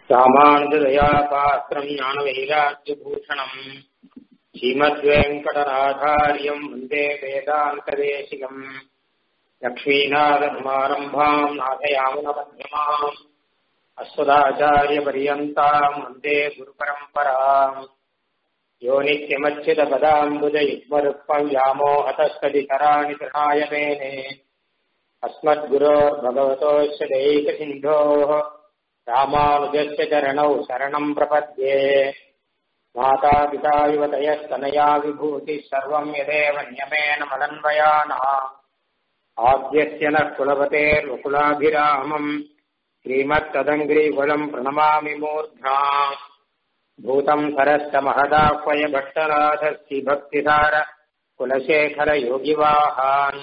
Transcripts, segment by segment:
ராமானுஜதயா பாத்திரம் ஞானவைராக்கியபூஷணம் ஸ்ரீமத்வேங்கடநாதாரியம் வந்தே வேதாந்ததேசிகம் லக்ஷ்மீநாதசமாரம்பாம் நாதயாமுனமध्यமாம் அஸ்வதாச்சாரியபரியந்தாம் வந்தே குருபரம்பராம் யோ நித்யமच्युतपदाम्बुजयुग्मरुक्मव्यामोहतस्तदितराणि प्रणाय मेने अस्मद्गुरोर्भगवतोऽस्य दैकसिन्धोः रामानुजस्य चरणौ शरणम् प्रपद्ये मातापिता युवतयस्तनया विभूतिः सर्वम् यदेव नियमेन मदन्वयानः आद्यस्य नः कुलपतेर्वकुलाभिरामम् श्रीमत्तदङ्ग्रीकुलम् प्रणमामि मूर्ध्ना भूतम् सरश्च महदाह्वय भट्टनाथस्ति भक्तिधार कुलशेखरयोगिवाहान्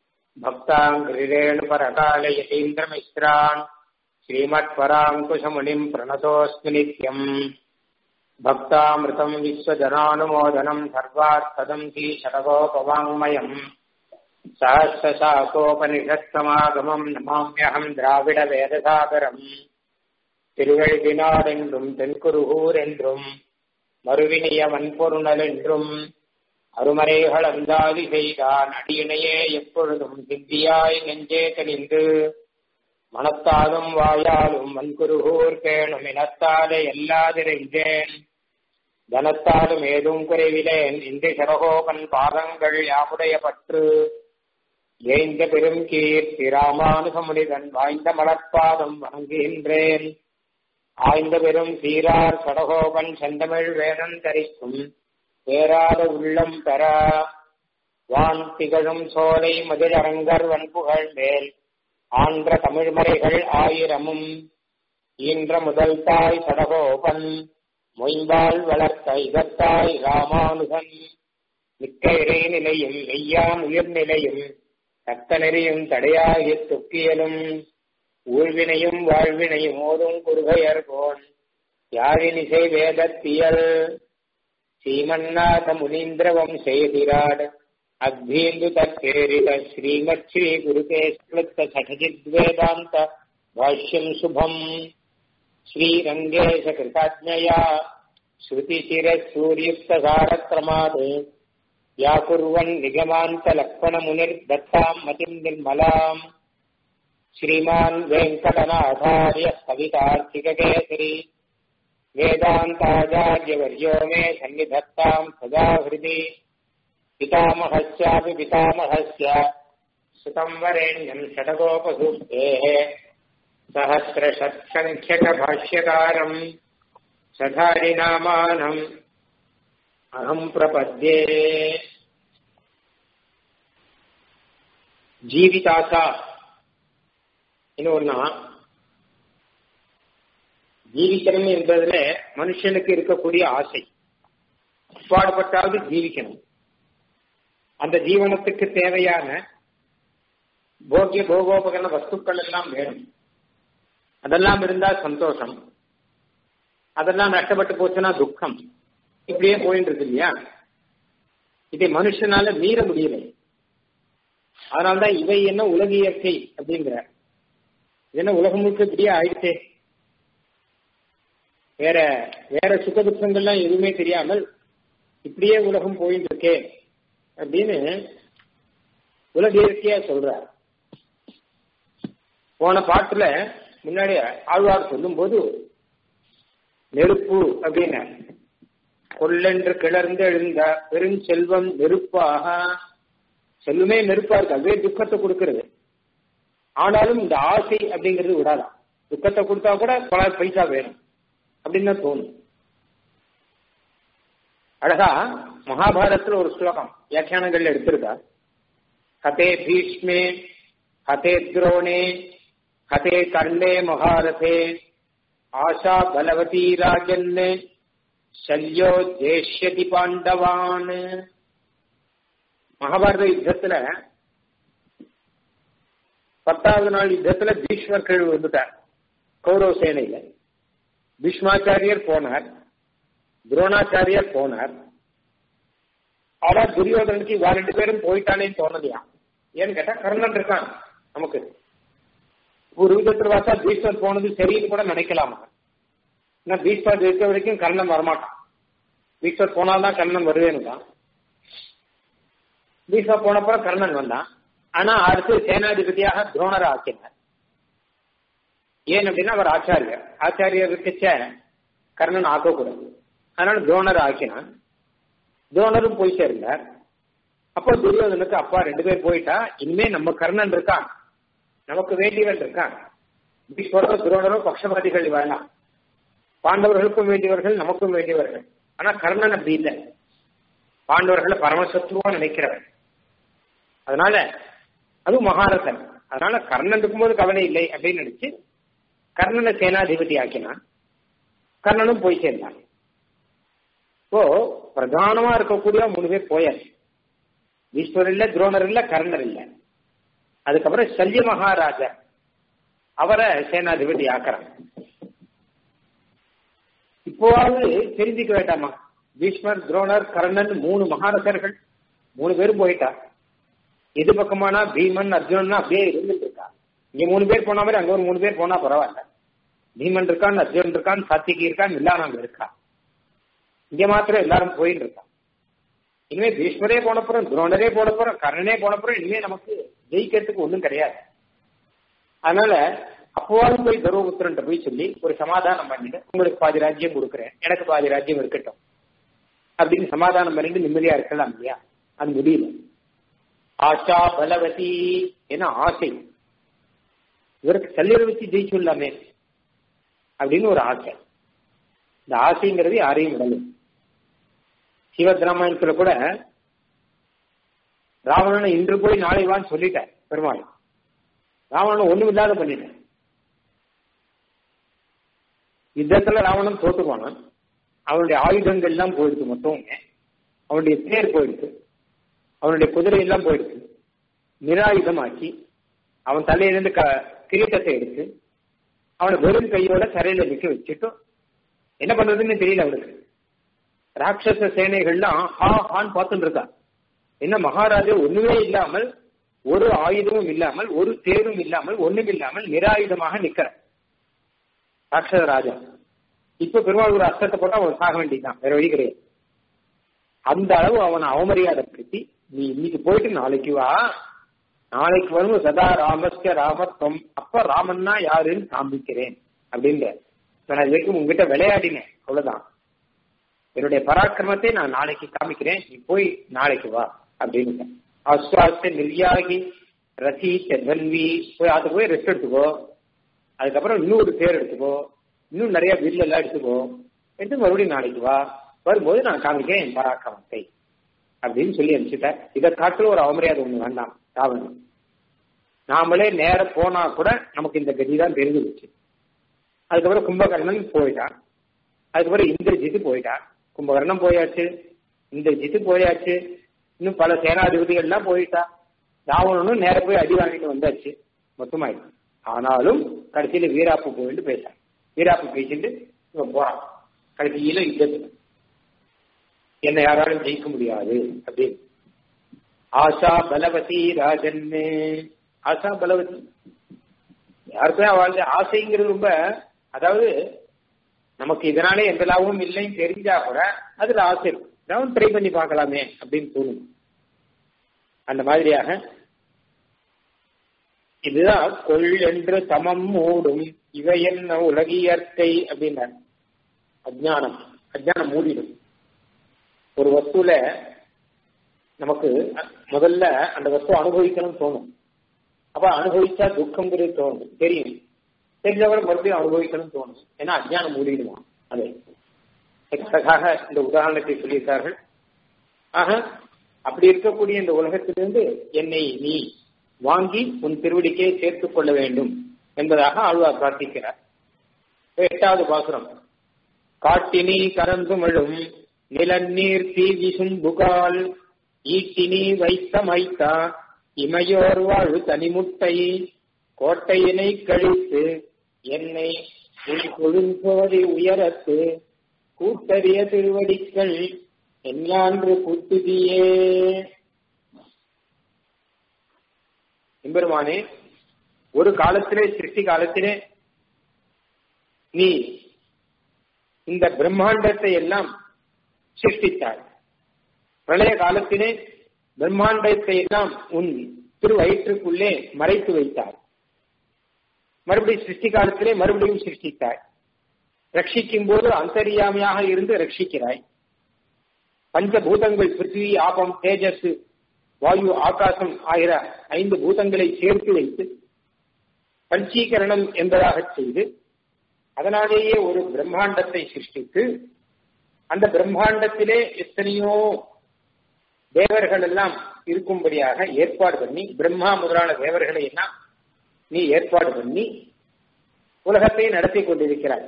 भक्ताङ्घ्रिरेणुपरकालयतीन्द्रमिश्रान् श्रीमत्पराङ्कुशमुनिम् प्रणतोऽस्मि नित्यम् भक्तामृतम् विश्वजनानुमोदनम् सर्वार्थदम् श्रीशतकोपवाङ्मयम् सहस्रशाकोपनिषत्समागमम् नमाम्यहम् द्राविडवेदसागरम् திருவழுதினாடென்றும் தென்குருகூர் என்றும் மறுவினிய வன்பொருணல் என்றும் அருமறைகள் அந்தாதி செய்தான் அடியினையே எப்பொழுதும் சித்தியாய் நெஞ்சே தெளிந்து மனத்தாலும் வாயாலும் வன்குருகூர் பேணும் இனத்தாலே எல்லாதிரைந்தேன் தனத்தாலும் ஏதும் குறைவிலேன் இன்று சரகோபன் பாதங்கள் யாமுடைய பற்று ஏய்ந்த பெரும் கீர்த்தி ராமானுகமுனிதன் வாய்ந்த மலர்பாதம் வணங்குகின்றேன் ஆய்ந்த பெரும் சீரார் சடகோபன் செந்தமிழ் வேதம் தரிக்கும் பேராத உள்ளம் பெற வான் திகழும் சோலை மதிலரங்கர் வன்புகழ் மேல் ஆன்ற தமிழ்மறைகள் ஆயிரமும் ஈன்ற முதல் தாய் சடகோபன் மொய்பால் வளர்த்த இதத்தாய் ராமானுகன் மிக்க இறை நிலையும் மெய்யான் உயிர்நிலையும் தக்க நெறியும் தடையாகி துக்கியலும் ஊழ்வினையும் வாழ்வினையும் ஓதும் குறுகையர்கோன் யாழினிசை வேதத்தியல் ஸ்ரீமன்னாத முனீந்திரவம் செய்திராட் அக்பீந்து தத்தேரித ஸ்ரீமத் ஸ்ரீ குருகேஸ்வத்த சடஜித்வேதாந்த பாஷ்யம் சுபம் ஸ்ரீரங்கேஷ கிருதாஜ்ஞயா ஸ்ருதிசிர சூரியுக்தகாரக்ரமாத் व्याकुर्वन् निगमान्तलक्ष्मणमुनिर्दत्ताम् मतिम् निर्मलाम् श्रीमान् वेङ्कटनाथार्य कवितार्थिककेसरी वेदान्ताचार्यवर्यो मे सन्निधत्ताम् सदा हृदि पितामहस्यापि पितामहस्य सुतम् वरेण्यम् षटकोपसूक्तेः सहस्रषट्सङ्ख्यकभाष्यकारम् सधारिनामानम् அகம் பிரபத்யே ஜீவிதாசா ஒன்னா ஜீவிக்கணும் என்பதுல மனுஷனுக்கு இருக்கக்கூடிய ஆசை பாடுபட்டாவது ஜீவிக்கணும் அந்த ஜீவனத்துக்கு தேவையான போக்கிய போகோபகரண வஸ்துக்கள் எல்லாம் வேணும் அதெல்லாம் இருந்தா சந்தோஷம் அதெல்லாம் நஷ்டப்பட்டு போச்சுன்னா துக்கம் இப்படியே போயிட்டு இருக்கு இல்லையா இதை மனுஷனால மீற முடியல அதனால்தான் இவை என்ன உலக இயற்கை அப்படிங்கிற என்ன உலகம் முழுக்க இப்படியே ஆயிடுச்சே வேற வேற சுக துக்கங்கள்லாம் எதுவுமே தெரியாமல் இப்படியே உலகம் போயிட்டு இருக்கே அப்படின்னு உலக இயற்கையா சொல்றார் போன பாட்டுல முன்னாடி ஆழ்வார் சொல்லும் போது நெருப்பு அப்படின்னு கொல்லென்று கிளர்ந்து எழுந்த பெருஞ்செல்வம் நெருப்பாக செல்வமே நெருப்பா இருக்கு அதுவே துக்கத்தை கொடுக்கறது ஆனாலும் இந்த ஆசை அப்படிங்கிறது விடாதான் துக்கத்தை கொடுத்தா கூட பல பைசா வேணும் அப்படின்னு தான் தோணும் அழகா மகாபாரதத்துல ஒரு ஸ்லோகம் வியாக்கியானங்கள்ல எடுத்திருக்கா ஹதே பீஷ்மே ஹதே துரோணே ஹதே கர்ணே மகாரதே ஆஷா பலவதி ராஜன்னு சல்யோ தேஷ்யதி பாண்டவான் மகாபாரத யுத்தத்துல பத்தாவது நாள் யுத்தத்துல பீஷ்மர் கீழ் வந்துட்டார் கௌரவ சேனையில பீஷ்மாச்சாரியர் போனார் துரோணாச்சாரியர் போனார் ஆனா துரியோதனுக்கு இவா ரெண்டு பேரும் போயிட்டானேன்னு தோணலையா ஏன்னு கேட்டா கர்ணன் இருக்கான் நமக்கு ஒரு விதத்துல பார்த்தா பீஷ்மர் போனது சரின்னு கூட நினைக்கலாமா ஏன்னா பீஷ்மர் இருக்க வரைக்கும் கர்ணன் வரமாட்டான் பீஷ்மர் போனால்தான் கர்ணன் வருவேன்னு தான் பீஷ்மர் போனப்பறம் கர்ணன் வந்தான் ஆனா அடுத்து சேனாதிபதியாக துரோணரை ஆக்கினார் ஏன் அப்படின்னா அவர் ஆச்சாரியர் ஆச்சாரியர் இருக்கச்ச கர்ணன் ஆக்கக்கூடாது அதனால துரோணர் ஆக்கினான் துரோணரும் போய் சேர்ந்தார் அப்போ துரியோதனுக்கு அப்பா ரெண்டு பேர் போயிட்டா இனிமே நம்ம கர்ணன் இருக்கான் நமக்கு வேண்டியவன் இருக்கான் பீஷ்மரோ துரோணரோ பக்ஷபாதிகள் வேணாம் பாண்டவர்களுக்கும் வேண்டியவர்கள் நமக்கும் வேண்டியவர்கள் ஆனா கர்ணன் அப்படி இல்லை பாண்டவர்களை பரமசத்துவா நினைக்கிறவன் அதனால அது மகாரசன் அதனால கர்ணன் இருக்கும்போது கவலை இல்லை அப்படின்னு நினைச்சு கர்ணனை சேனாதிபதி ஆக்கினான் கர்ணனும் போய் சேர்ந்தான் இப்போ பிரதானமா இருக்கக்கூடிய மூணு பேர் போயாச்சு ஈஸ்வரர் இல்ல துரோணர் இல்ல கர்ணர் இல்ல அதுக்கப்புறம் சல்ய மகாராஜா அவரை சேனாதிபதி ஆக்குறான் இப்போவாவது தெரிஞ்சுக்க வேண்டாமா பீஷ்மர் துரோணர் கர்ணன் மூணு மகாரசர்கள் மூணு பேரும் போயிட்டா எது பக்கமானா பீமன் அர்ஜுனன் அப்படியே இருந்துட்டு இருக்கா இங்க மூணு பேர் போன மாதிரி அங்க ஒரு மூணு பேர் போனா பரவாயில்ல பீமன் இருக்கான் அர்ஜுனன் இருக்கான் சாத்திகி இருக்கான் எல்லாரும் அங்க இருக்கா இங்க மாத்திரம் எல்லாரும் போயிட்டு இருக்கா இனிமே பீஷ்மரே போனப்புறம் துரோணரே போனப்புறம் கர்ணனே போனப்புறம் இனிமே நமக்கு ஜெயிக்கிறதுக்கு ஒண்ணும் கிடையாது அதனால அப்போவாது போய் தர்மபுத்திரன் போய் சொல்லி ஒரு சமாதானம் பண்ணிட்டு உங்களுக்கு பாதி ராஜ்யம் கொடுக்குறேன் எனக்கு பாதி ராஜ்யம் இருக்கட்டும் அப்படின்னு சமாதானம் பண்ணிட்டு நிம்மதியா இருக்கலாம் இல்லையா அது முடியல ஆஷா பலவதி என ஆசை இவருக்கு சல்லியரை வச்சு ஜெயிச்சுள்ளாமே அப்படின்னு ஒரு ஆசை இந்த ஆசைங்கிறது யாரையும் விடல சிவத்ராமாயணத்துல கூட ராவணனை இன்று போய் நாளை வான்னு சொல்லிட்டார் பெருமாள் ராவணன் ஒண்ணும் இல்லாத பண்ணிட்டேன் யுத்தத்துல ராவணன் தோத்து போனான் அவனுடைய ஆயுதங்கள் எல்லாம் போயிடுச்சு மொத்தம் அவனுடைய தேர் போயிடுச்சு அவனுடைய குதிரை எல்லாம் போயிடுச்சு நிராயுதமாக்கி அவன் தலையிலிருந்து க கிரீட்டத்தை எடுத்து அவனை வெறும் கையோட தரையில நிக்க வச்சுட்டு என்ன பண்றதுன்னு தெரியல அவனுக்கு ராட்சச சேனைகள்லாம் ஹா ஹான்னு பார்த்துட்டு இருக்கா என்ன மகாராஜா ஒண்ணுமே இல்லாமல் ஒரு ஆயுதமும் இல்லாமல் ஒரு தேரும் இல்லாமல் ஒண்ணும் இல்லாமல் நிராயுதமாக நிக்கிற ராட்சச ராஜா இப்ப பெருமாள் ஒரு அஸ்தத்தை போட்டா அவன் சாக வேண்டியதுதான் வேற வழி கிடையாது அந்த அளவு அவனை அவமரியாதைப்படுத்தி நீ இன்னைக்கு போயிட்டு நாளைக்கு வா நாளைக்கு வரும் சதா ராமஸ்க ராமத்வம் அப்ப ராமன்னா யாருன்னு காண்பிக்கிறேன் அப்படின்ற நான் இது வரைக்கும் உங்ககிட்ட விளையாடினேன் அவ்வளவுதான் என்னுடைய பராக்கிரமத்தை நான் நாளைக்கு காமிக்கிறேன் நீ போய் நாளைக்கு வா அப்படின்னு அஸ்வாஸ்த நிர்யாகி ரசி தன்வி போய் அது போய் ரெஸ்ட் எடுத்துக்கோ அதுக்கப்புறம் இன்னொரு பேர் எடுத்துக்கோ இன்னும் நிறைய பில் எல்லாம் எடுத்துக்கோ எடுத்து மறுபடியும் நாளைக்கு வா வரும்போது நான் காமிக்கிறேன் என் பராக்கிரமத்தை அப்படின்னு சொல்லி அனுப்பிச்சுட்டேன் இதை காட்டில் ஒரு அவமரியாதை ஒண்ணு வேண்டாம் ராவணன் நாமளே நேர போனா கூட நமக்கு இந்த கதி தான் தெரிஞ்சிருச்சு அதுக்கப்புறம் கும்பகர்ணன் போயிட்டான் அதுக்கப்புறம் இந்திரஜித்து போயிட்டான் கும்பகர்ணம் போயாச்சு இந்திரஜித்து போயாச்சு இன்னும் பல சேனாதிபதிகள்லாம் போயிட்டா ராவணனும் நேர போய் அடி வாங்கிட்டு வந்தாச்சு மொத்தமாயிடுச்சு ஆனாலும் கடைசியில வீராப்பு போயிட்டு பேசான் வீராப்பு பேசிட்டு இவன் போறான் கடைசியில யுத்தத்துக்கு என்னை யாராலும் ஜெயிக்க முடியாது அப்படின்னு ஆஷா பலவதி ராஜன்னு ஆஷா பலவதி யாருக்குமே அவளுடைய ஆசைங்கிறது ரொம்ப அதாவது நமக்கு இதனாலே எந்த லாபமும் இல்லைன்னு தெரிஞ்சா கூட அதுல ஆசை இருக்கும் ஏதாவது ட்ரை பண்ணி பார்க்கலாமே அப்படின்னு தோணும் அந்த மாதிரியாக இதுதான் கொள் என்று சமம் மூடும் இவை என்ன உலகியற்கை அப்படின்னார் அஜானம் அஜானம் மூடிடும் ஒரு வஸ்துல நமக்கு முதல்ல அந்த வஸ்து அனுபவிக்கணும்னு தோணும் அப்ப அனுபவிச்சா துக்கம்ங்கிறது தோணும் தெரியும் தெரிஞ்சவரை மறுபடியும் அனுபவிக்கணும்னு தோணும் ஏன்னா அஜ்ஞானம் மூடிடுமா அதை அழகாக இந்த உதாரணத்தை சொல்லியிருக்கார்கள் ஆக அப்படி இருக்கக்கூடிய இந்த உலகத்திலிருந்து என்னை நீ வாங்கி உன் திருவடிக்கே சேர்த்துக் கொள்ள வேண்டும் என்பதாக ஆழ்வார் பிரார்த்திக்கிறார் எட்டாவது பாசுரம் காட்டினி கரந்துமிழும் நிலநீர் தீ விசும்புகால் ஈட்டினி வைத்த மைத்தா இமையோர் வாழ் தனிமுட்டை கோட்டையினை கழித்து என்னை உன் கொழும்போதி உயரத்து கூட்டறிய திருவடிக்கள் எஞ்ஞான்று புத்துதியே எம்பெருமானே ஒரு காலத்திலே சிருஷ்டி காலத்திலே நீ இந்த பிரம்மாண்டத்தை எல்லாம் சிருஷ்டித்தார் பிரளய காலத்திலே பிரம்மாண்டத்தை எல்லாம் உன் திரு வயிற்றுக்குள்ளே மறைத்து வைத்தார் மறுபடியும் சிருஷ்டி காலத்திலே மறுபடியும் சிருஷ்டித்தார் ரட்சிக்கும் போது அந்தரியாமையாக இருந்து ரட்சிக்கிறாய் பஞ்சபூதங்கள் பிருத்திவி ஆபம் தேஜஸ் வாயு ஆகாசம் ஆகிற ஐந்து பூதங்களை சேர்த்து வைத்து பஞ்சீகரணம் என்பதாக செய்து அதனாலேயே ஒரு பிரம்மாண்டத்தை சிருஷ்டித்து அந்த பிரம்மாண்டத்திலே எத்தனையோ தேவர்கள் எல்லாம் இருக்கும்படியாக ஏற்பாடு பண்ணி பிரம்மா முதலான தேவர்களை எல்லாம் நீ ஏற்பாடு பண்ணி உலகத்தை நடத்தி கொண்டிருக்கிறாய்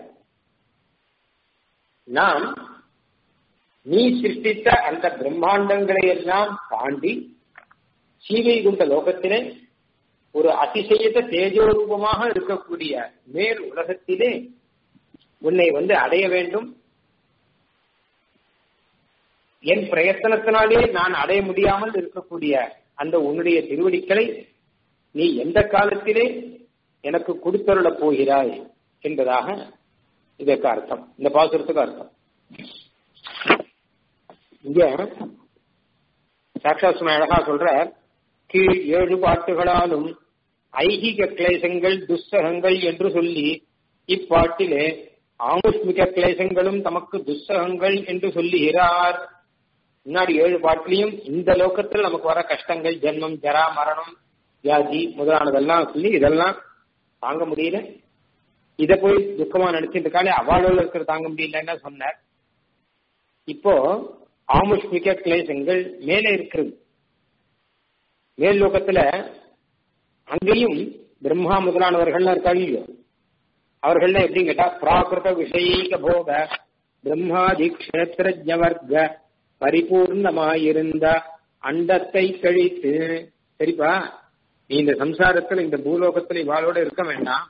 நாம் நீ சிருஷ்டித்த அந்த பிரம்மாண்டங்களை எல்லாம் தாண்டி சீவைகுண்ட லோகத்திலே ஒரு அதிசயத்த தேஜோரூபமாக இருக்கக்கூடிய மேல் உலகத்திலே உன்னை வந்து அடைய வேண்டும் என் பிரயத்தனத்தினாலே நான் அடைய முடியாமல் இருக்கக்கூடிய அந்த உன்னுடைய திருவடிகளை நீ எந்த காலத்திலே எனக்கு கொடுத்தருள போகிறாய் என்பதாக இதற்கு அர்த்தம் இந்த பாசுரத்துக்கு அர்த்தம் இங்க சாட்சாசும அழகா சொல்ற கீழ் ஏழு பாட்டுகளாலும் ஐகிக கிளேசங்கள் துஸ்தகங்கள் என்று சொல்லி இப்பாட்டிலே ஆமுஷ்மிக கிளேசங்களும் தமக்கு துஸ்தகங்கள் என்று சொல்லுகிறார் முன்னாடி ஏழு பாட்டிலையும் இந்த லோகத்தில் நமக்கு வர கஷ்டங்கள் ஜென்மம் ஜரா மரணம் வியாதி முதலானதெல்லாம் சொல்லி இதெல்லாம் தாங்க முடியல இத போய் துக்கமா நினைச்சிட்டு இருக்காளே அவளோட இருக்கிற தாங்க முடியலன்னு சொன்னார் இப்போ ஆமுஷ்மிக கிளேசங்கள் மேலே இருக்கிறது மேல் லோகத்துல அங்கேயும் பிரம்மா முதலானவர்கள்லாம் இருக்காங்க இல்லையோ அவர்கள்லாம் எப்படின்னு கேட்டா பிராகிருத விஷயீக போக பிரம்மாதி கஷேத்திரஜ வர்க்க பரிபூர்ணமாயிருந்த அண்டத்தை கழித்து சரிப்பா நீ இந்த சம்சாரத்துல இந்த பூலோகத்துல இவாளோட இருக்க வேண்டாம்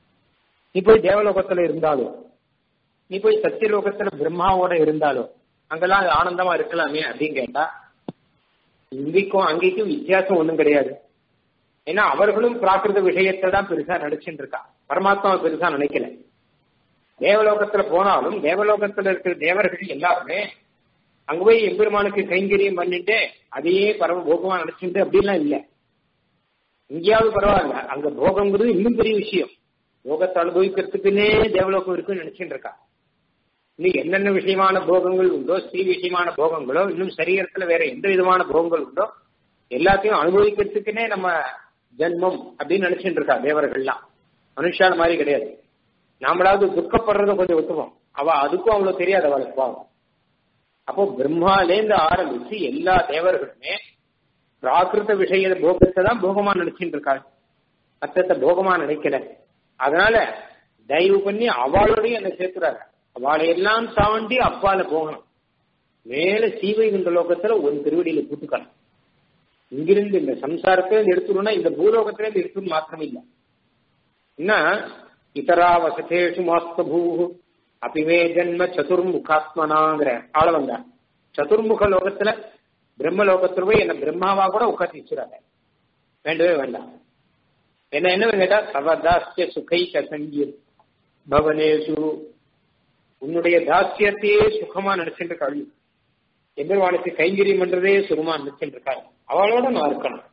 நீ போய் தேவலோகத்துல இருந்தாலோ நீ போய் சத்தியலோகத்துல பிரம்மாவோட இருந்தாலோ அங்கெல்லாம் அது ஆனந்தமா இருக்கலாமே அப்படின்னு கேட்டா இங்கேக்கும் அங்கேக்கும் வித்தியாசம் ஒண்ணும் கிடையாது ஏன்னா அவர்களும் பிராகிருத விஷயத்தை தான் பெருசா நடிச்சுட்டு இருக்கா பரமாத்மாவை பெருசா நினைக்கல தேவலோகத்துல போனாலும் தேவலோகத்துல இருக்கிற தேவர்கள் எல்லாருமே அங்க போய் எம்பெருமானுக்கு கைங்கரியம் பண்ணிட்டு அதையே பரம போகமா நினைச்சுட்டு அப்படிலாம் இல்ல இங்கேயாவது பரவாயில்ல அங்க போகங்கிறது இன்னும் பெரிய விஷயம் போகத்தை அனுபவிக்கிறதுக்குன்னே தேவலோகம் இருக்குன்னு நினைச்சுட்டு இருக்கா இன்னும் என்னென்ன விஷயமான போகங்கள் உண்டோ ஸ்ரீ விஷயமான போகங்களோ இன்னும் சரீரத்துல வேற எந்த விதமான போகங்கள் உண்டோ எல்லாத்தையும் அனுபவிக்கிறதுக்குன்னே நம்ம ஜென்மம் அப்படின்னு நினைச்சுட்டு இருக்கா தேவர்கள்லாம் மனுஷால மாதிரி கிடையாது நாமளாவது துக்கப்படுறத கொஞ்சம் ஒத்துவோம் அவ அதுக்கும் அவ்வளவு தெரியாது அவளுக்கு பாவம் அப்போ பிரம்மாலேருந்து ஆரம்பிச்சு எல்லா தேவர்களுமே பிராகிருத விஷய போகத்தை தான் போகமா நினைச்சுட்டு இருக்காங்க மத்தத்தை போகமா நினைக்கல அதனால தயவு பண்ணி அவளோடையும் என்ன சேர்க்கிறாங்க அவளை எல்லாம் தாண்டி அப்பால போகணும் மேல சீவைகுண்ட லோகத்துல ஒரு திருவடியில கூட்டுக்கணும் இங்கிருந்து இந்த சம்சாரத்திலிருந்து எடுத்துடணும்னா இந்த பூலோகத்தில இருந்து எடுத்துன்னு மாத்திரம் இல்லை என்ன இதரா வசதேஷு மாஸ்த பூ அபிமே ஜன்ம சதுர்முகாத்மனாங்கிற ஆள வந்தார் சதுர்முக லோகத்துல பிரம்ம லோகத்துல போய் என்ன பிரம்மாவா கூட உட்காந்து வச்சுறாங்க வேண்டவே வேண்டாம் என்ன என்ன கேட்டா சவதாஸ்ய சுகை கசங்கீர் பவனேஷு உன்னுடைய தாசியத்தையே சுகமா நினைச்சுட்டு கழி எம்பெருவானுக்கு கைங்கரியம் பண்றதே சுகமா நினைச்சுட்டு இருக்காரு அவளோட நான் இருக்கணும்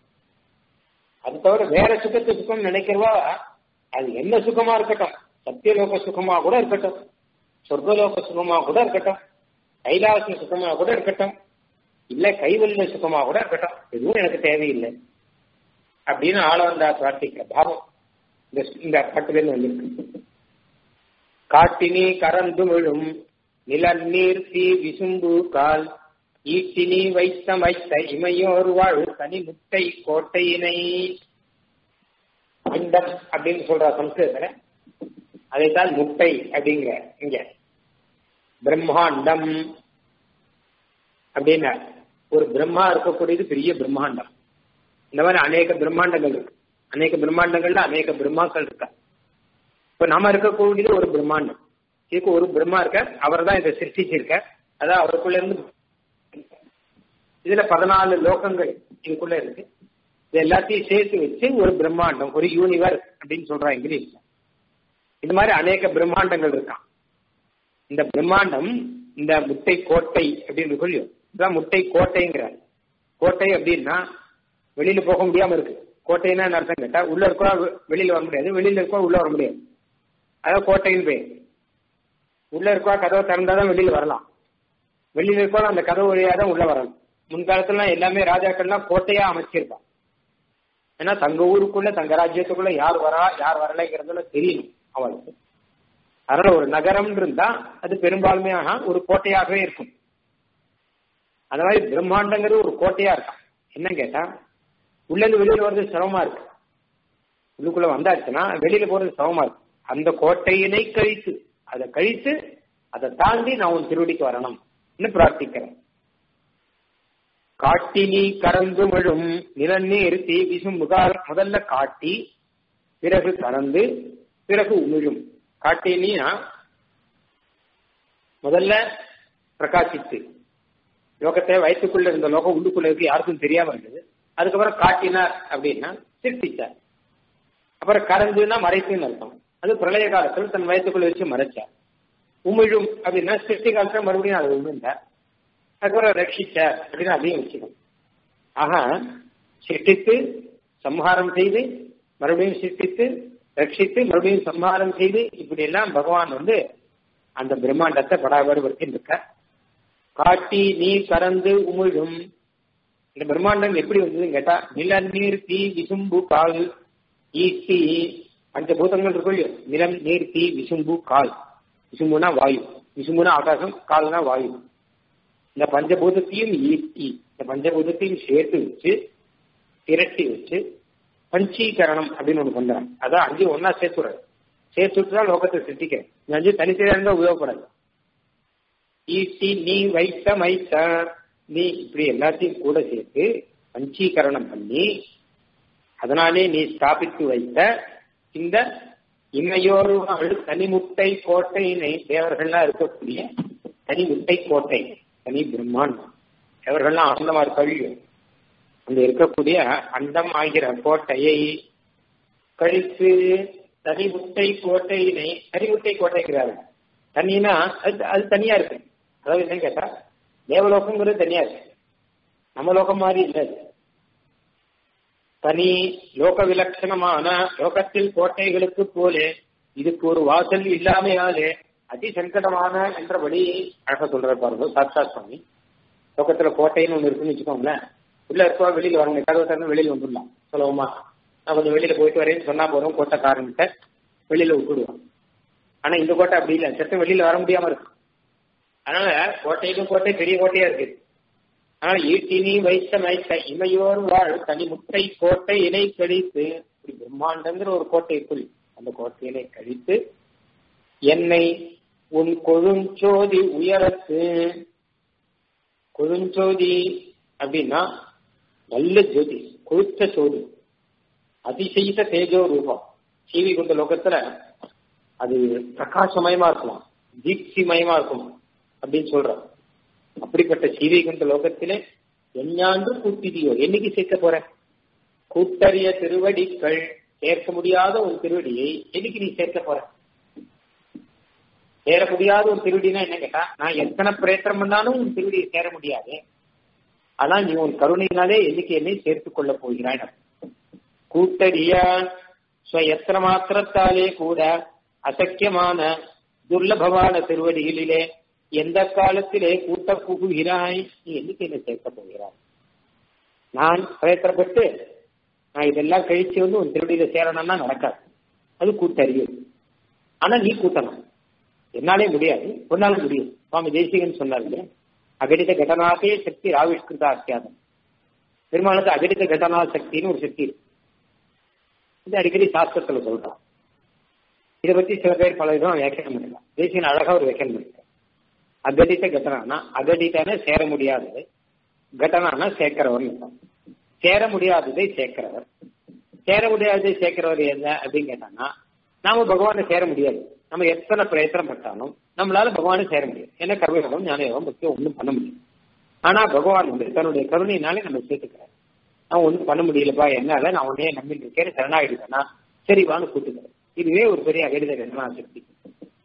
அது தவிர வேற சுகத்தை சுகம் நினைக்கிறவா அது என்ன சுகமா இருக்கட்டும் சத்தியலோக சுகமா கூட இருக்கட்டும் சொர்க்கலோக சுகமா கூட இருக்கட்டும் கைலாச சுகமா கூட இருக்கட்டும் இல்ல கைவல்ய சுகமா கூட இருக்கட்டும் எதுவும் எனக்கு தேவையில்லை அப்படின்னு ஆள வந்தா பிரார்த்திக்கிற பாவம் இந்த இந்த பாட்டுல வந்திருக்கு காட்டினி கறந்து விழும் நிலநீர் தீ விசும்பு கால் ஈட்டினி வைத்த வைத்த இமையோர் வாழ் தனி முட்டை கோட்டையினை அண்டம் அப்படின்னு சொல்ற சம்ஸ்கிருதத்துல அதைத்தான் முட்டை அப்படிங்கிற இங்க பிரம்மாண்டம் அப்படின்னா ஒரு பிரம்மா இருக்கக்கூடியது பெரிய பிரம்மாண்டம் இந்த மாதிரி அநேக பிரம்மாண்டங்கள் இருக்கு அநேக பிரம்மாண்டங்கள்ல அநேக பிரம்மாக்கள் இருக்கா இப்ப நாம இருக்கக்கூடியது ஒரு பிரம்மாண்டம் இதுக்கு ஒரு பிரம்மா இருக்க அவர் தான் இதை சிருஷ்டிச்சிருக்க அதான் அவருக்குள்ள இருந்து இதுல பதினாலு லோகங்கள் இதுக்குள்ள இருக்கு இது எல்லாத்தையும் சேர்த்து வச்சு ஒரு பிரம்மாண்டம் ஒரு யூனிவர்ஸ் அப்படின்னு சொல்றான் இங்கிலீஷ்ல இது மாதிரி அநேக பிரம்மாண்டங்கள் இருக்கான் இந்த பிரம்மாண்டம் இந்த முட்டை கோட்டை அப்படின்னு சொல்லி இதான் முட்டை கோட்டைங்கிறார் கோட்டை அப்படின்னா வெளியில போக முடியாம இருக்கு கோட்டைன்னா என்ன அர்த்தம் கேட்டா உள்ள இருக்கா வெளியில வர முடியாது வெளியில இருக்கா உள்ள வர முடியாது அதான் கோட்டைன்னு பேர் உள்ள இருக்கா கதவை திறந்தாதான் வெளியில வரலாம் வெளியில இருக்கா அந்த கதவு வழியா தான் உள்ள வரணும் முன்காலத்துல எல்லாமே ராஜாக்கள்லாம் கோட்டையா அமைச்சிருப்பான் ஏன்னா தங்க ஊருக்குள்ள தங்க ராஜ்யத்துக்குள்ள யார் வரா யார் வரலைங்கிறதுல தெரியணும் அவளுக்கு அதனால ஒரு நகரம் இருந்தா அது பெரும்பான்மையாக ஒரு கோட்டையாகவே இருக்கும் அந்த மாதிரி பிரம்மாண்டங்கிறது ஒரு கோட்டையா இருக்கான் என்ன கேட்டா உள்ள இருந்து வெளியில வர்றது சிரமமா இருக்கு உள்ளுக்குள்ள வந்தாச்சுன்னா வெளியில போறது சிரமமா இருக்கு அந்த கோட்டையினை கழித்து அதை கழித்து அதை தாண்டி நான் உன் திருவடிக்கு வரணும் பிரார்த்திக்கிறேன் காட்டி நீ கறந்து விழும் நிலநீர் தீ விசும்புகால் முதல்ல காட்டி பிறகு கறந்து பிறகு உமிழும் காட்டினா முதல்ல பிரகாசித்து லோகத்தை வயிற்றுக்குள்ள இருந்த லோகம் உள்ளுக்குள்ள இருக்கு யாருக்கும் தெரியாம இருந்தது அதுக்கப்புறம் காட்டினார் அப்படின்னா சிருஷ்டிச்சார் அப்புறம் கறந்துன்னா மறைத்துன்னு அர்த்தம் அது பிரளய காலத்தில் தன் வயத்துக்குள்ள வச்சு மறைச்சார் உமிழும் அப்படின்னா சிருஷ்டி காலத்துல மறுபடியும் அதை உமிழ்ந்தார் அதுக்கப்புறம் ரட்சிச்சார் அப்படின்னு அதையும் வச்சுக்கணும் ஆக சிருஷ்டித்து சம்ஹாரம் செய்து மறுபடியும் சிருஷ்டித்து ரட்சித்து மறுபடியும் சம்ஹாரம் செய்து இப்படி எல்லாம் பகவான் வந்து அந்த பிரம்மாண்டத்தை படாபாடு இருக்க காட்டி நீ கறந்து உமிழும் இந்த பிரம்மாண்டம் எப்படி வந்ததுன்னு கேட்டா நில நீர் தீ விசும்பு கால் ஈட்டி பஞ்சபூதங்கள் இருக்கும் இல்லையோ நிலம் நீர் தீ விசும்பு கால் விசும்புனா வாயு விசும்புனா ஆகாசம் கால்னா வாயு இந்த பஞ்சபூதத்தையும் ஈட்டி இந்த பஞ்சபூதத்தையும் சேர்த்து வச்சு திரட்டி வச்சு பஞ்சீகரணம் அப்படின்னு ஒண்ணு பண்றாங்க அதான் அஞ்சு ஒன்னா சேர்த்துறாரு சேர்த்துட்டு தான் லோகத்தை சிருஷ்டிக்கிறேன் இந்த அஞ்சு தனித்தனியாக இருந்தா உபயோகப்படாது ஈட்டி நீ வைத்த மைத்த நீ இப்படி எல்லாத்தையும் கூட சேர்த்து பஞ்சீகரணம் பண்ணி அதனாலே நீ ஸ்தாபித்து வைத்த இந்த இமையோரு தனிமுட்டை கோட்டையினை தேவர்கள்லாம் இருக்கக்கூடிய தனிமுட்டை கோட்டை தனி பிரம்மாண்டம் தேவர்கள்லாம் ஆனந்தமா கழியும் அங்க இருக்கக்கூடிய அண்டம் ஆகிற கோட்டையை கழித்து தனிமுட்டை கோட்டையினை தனிமுட்டை கோட்டைங்கிறார்கள் தனினா அது அது தனியா இருக்கு அதாவது என்ன கேட்டா தேவலோகங்கிறது தனியா இருக்கு நம்ம லோகம் மாதிரி இல்லை அது தனி லோக விலட்சணமான லோகத்தில் கோட்டைகளுக்கு போலே இதுக்கு ஒரு வாசல் இல்லாமையாலே அதி சங்கடமான என்றபடி அழக சொல்ற பாருங்க சாத்தா சுவாமி லோகத்துல கோட்டைன்னு ஒண்ணு இருக்குன்னு வச்சுக்கோங்களேன் உள்ள இருக்கோ வெளியில வரணும் கதவை திறந்து வெளியில வந்துடலாம் சுலபமா நான் கொஞ்சம் வெளியில போயிட்டு வரேன்னு சொன்னா போதும் கோட்டைக்காரன்கிட்ட வெளியில விட்டுடுவான் ஆனா இந்த கோட்டை அப்படி இல்லை சட்டம் வெளியில வர முடியாம இருக்கு அதனால கோட்டைக்கும் கோட்டை பெரிய கோட்டையா இருக்கு ஆனால் ஈட்டினி வைத்த மைத்த இமையோர் வாழ் தனி முட்டை கோட்டை இணை கழித்து இப்படி பிரம்மாண்டங்கிற ஒரு கோட்டைக்குள் அந்த கோட்டையினை கழித்து என்னை உன் கொழுஞ்சோதி உயரத்து கொழுஞ்சோதி அப்படின்னா நல்ல ஜோதி கொழுத்த சோதி அதிசயித்த தேஜோ ரூபம் சீவி கொண்ட லோகத்துல அது பிரகாசமயமா இருக்குமா தீப்திமயமா இருக்கும் அப்படின்னு சொல்றோம் அப்படிப்பட்ட சீவை கொண்ட லோகத்திலே எஞ்ஞாண்டு கூட்டிதியோ என்னைக்கு சேர்க்க போற கூட்டறிய திருவடிகள் சேர்க்க முடியாத ஒரு திருவடியை என்னைக்கு நீ சேர்க்க போற சேர முடியாத ஒரு திருவடினா என்ன கேட்டா நான் எத்தனை பிரயத்தனம் பண்ணாலும் உன் திருவடியை சேர முடியாது ஆனா நீ உன் கருணையினாலே என்னைக்கு என்னை சேர்த்துக் கொள்ள போகிறாய் கூட்டறிய எத்தனை மாத்திரத்தாலே கூட அசக்கியமான துர்லபமான திருவடிகளிலே எந்த காலத்திலே கூட்ட புகுகிறாய் நீ என்னைக்கு என்ன சேர்க்க போகிறாய் நான் பிரயத்தனப்பட்டு நான் இதெல்லாம் கழிச்சு வந்து உன் திருவடியில சேரணும்னா நடக்காது அது கூட்டறிவு ஆனா நீ கூட்டணும் என்னாலே முடியாது உன்னால முடியும் சுவாமி தேசிகன் சொன்னார் அகடித கடனாதே சக்தி ராவிஷ்கிருதா அத்தியாதம் பெருமாளுக்கு அகடித கடனா சக்தின்னு ஒரு சக்தி இருக்கு இது அடிக்கடி சாஸ்திரத்துல சொல்றான் இதை பத்தி சில பேர் பல விதம் வியாக்கியானம் பண்ணலாம் தேசியன் அழகா ஒரு வியாக்கியானம் பண்ணிருக்கார் அகடித்த கட்டனானா அகடித்தான சேர முடியாதது கட்டனானா சேர்க்கிறவர் சேர முடியாததை சேர்க்கிறவர் சேர முடியாததை சேர்க்கிறவர் என்ன அப்படின்னு கேட்டாங்கன்னா நாம பகவானை சேர முடியாது நம்ம எத்தனை பிரயத்தனம் பட்டாலும் நம்மளால பகவானை சேர முடியாது ஏன்னா கர்மயோகம் ஞானயோகம் பற்றி ஒன்றும் பண்ண முடியும் ஆனா பகவான் வந்து தன்னுடைய கருணையினாலே நம்ம சேர்த்துக்கிறார் நான் ஒன்றும் பண்ண முடியலப்பா என்னால நான் உன்னையே நம்பிட்டு இருக்கேன் சரணாகிடுவேனா சரி வான்னு கூட்டுக்கிறேன் இதுவே ஒரு பெரிய அகடித கட்டணா சக்தி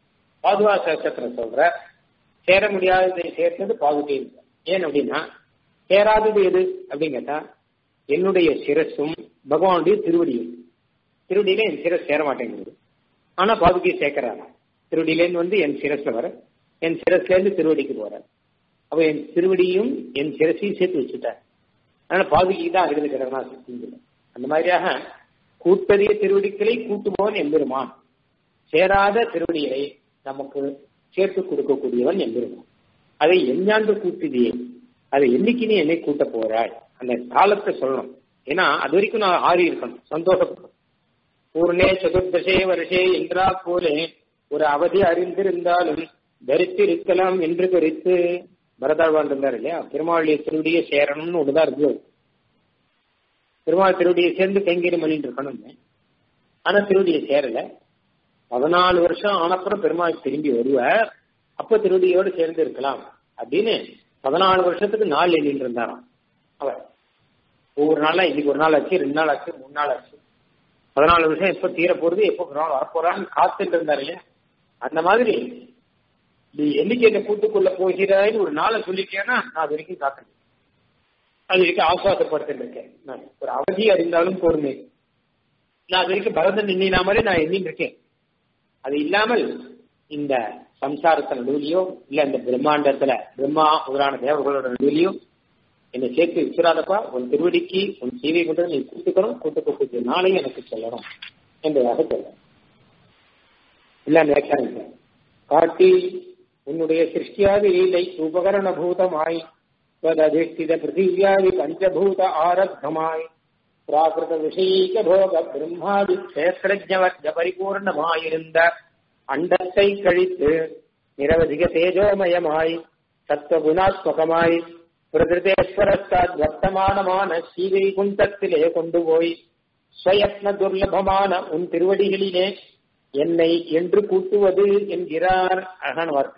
பாதுகா சேஷத்துல சொல்ற சேர முடியாததை சேர்த்தது பாதுகை ஏன் அப்படின்னா சேராதது எது அப்படின்னு கேட்டா என்னுடைய சிரஸும் பகவானுடைய திருவடியும் திருவடியில என் சிரஸ் சேர மாட்டேங்குது ஆனா பாதுகையை சேர்க்கிறாரா திருவடியிலேருந்து வந்து என் சிரஸ்ல வர என் சிரஸ்ல இருந்து திருவடிக்கு போற அப்ப என் திருவடியும் என் சிரசையும் சேர்த்து வச்சுட்டார் அதனால பாதுகை தான் அருகில் கிடக்கா சித்திங்கல அந்த மாதிரியாக கூட்டறிய திருவடிகளை கூட்டுபவன் எம்பெருமான் சேராத திருவடிகளை நமக்கு சேர்த்து கொடுக்கக்கூடியவன் எம்பெருமான் அதை எஞ்ஞாண்டு கூட்டுதியே அதை என்னைக்கு நீ என்னை கூட்ட போறாய் அந்த காலத்தை சொல்லணும் ஏன்னா அது வரைக்கும் நான் ஆறி இருக்கணும் சந்தோஷப்படும் பூர்ணே சதுர்தசே வருஷே என்றா போலே ஒரு அவதி அறிந்திருந்தாலும் தரித்திருக்கலாம் என்று குறித்து பரதாழ்வான் இருந்தார் இல்லையா பெருமாளுடைய திருவடியை சேரணும்னு ஒண்ணுதான் இருந்தது பெருமாள் திருவடியை சேர்ந்து கைங்கரி பண்ணிட்டு இருக்கணும்னு ஆனா திருவடியை சேரல பதினாலு வருஷம் ஆனப்புறம் பெருமாள் திரும்பி வருவார் அப்ப திருவடியோடு சேர்ந்து இருக்கலாம் அப்படின்னு பதினாலு வருஷத்துக்கு நாள் எண்ணிட்டு இருந்தாராம் அவர் ஒவ்வொரு நாளா இன்னைக்கு ஒரு நாள் ஆச்சு ரெண்டு நாள் ஆச்சு மூணு நாள் ஆச்சு பதினாலு வருஷம் எப்ப தீர போறது எப்போ பெருமாள் வரப்போறான்னு காத்துட்டு இருந்தாரு இல்லையா அந்த மாதிரி நீ என்னைக்கு என்ன கூட்டுக்குள்ள போகிறாய்னு ஒரு நாளை சொல்லிட்டேன்னா நான் அது வரைக்கும் காத்துறேன் அது வரைக்கும் ஆசுவாசப்படுத்திட்டு இருக்கேன் நான் ஒரு அவதி அறிந்தாலும் பொறுமை நான் அது வரைக்கும் பரதன் எண்ணினா மாதிரி நான் எண்ணிட்டு இருக்கேன் அது இல்லாமல் இந்த சம்சாரத்த நடுவிலையோ இல்ல இந்த பிரம்மாண்டத்துல பிரம்மா முதலான தேவர்களோட நடுவிலையோ என்னை சேர்த்து வச்சிடாதப்பா உன் திருவடிக்கு உன் சீவை கொண்டு நீ கூட்டுக்கணும் கூட்டுக்கூடிய நாளையும் எனக்கு சொல்லணும் என்பதாக சொல்ல இல்ல வியாக்கியானம் காட்டி உன்னுடைய சிருஷ்டியாதி லீலை உபகரண பூதமாய் ததிஷ்டித பிருத்திவியாதி பஞ்சபூத ஆரப்தமாய் பிராகிருத விஷயீக போக பிரம்மாதி கஷேத்திரஜவர்ஜ பரிபூர்ணமாயிருந்த அண்டத்தை கழித்து நிரவதிக தேஜோமயமாய் சத்வகுணாத்மகமாய் பிரகிருதேஸ்வரத்தாத் வர்த்தமானமான சீவை குண்டத்திலே கொண்டு போய் ஸ்வயத்ன துர்லபமான உன் திருவடிகளிலே என்னை என்று கூட்டுவது என்கிறார் அழகான வார்த்தை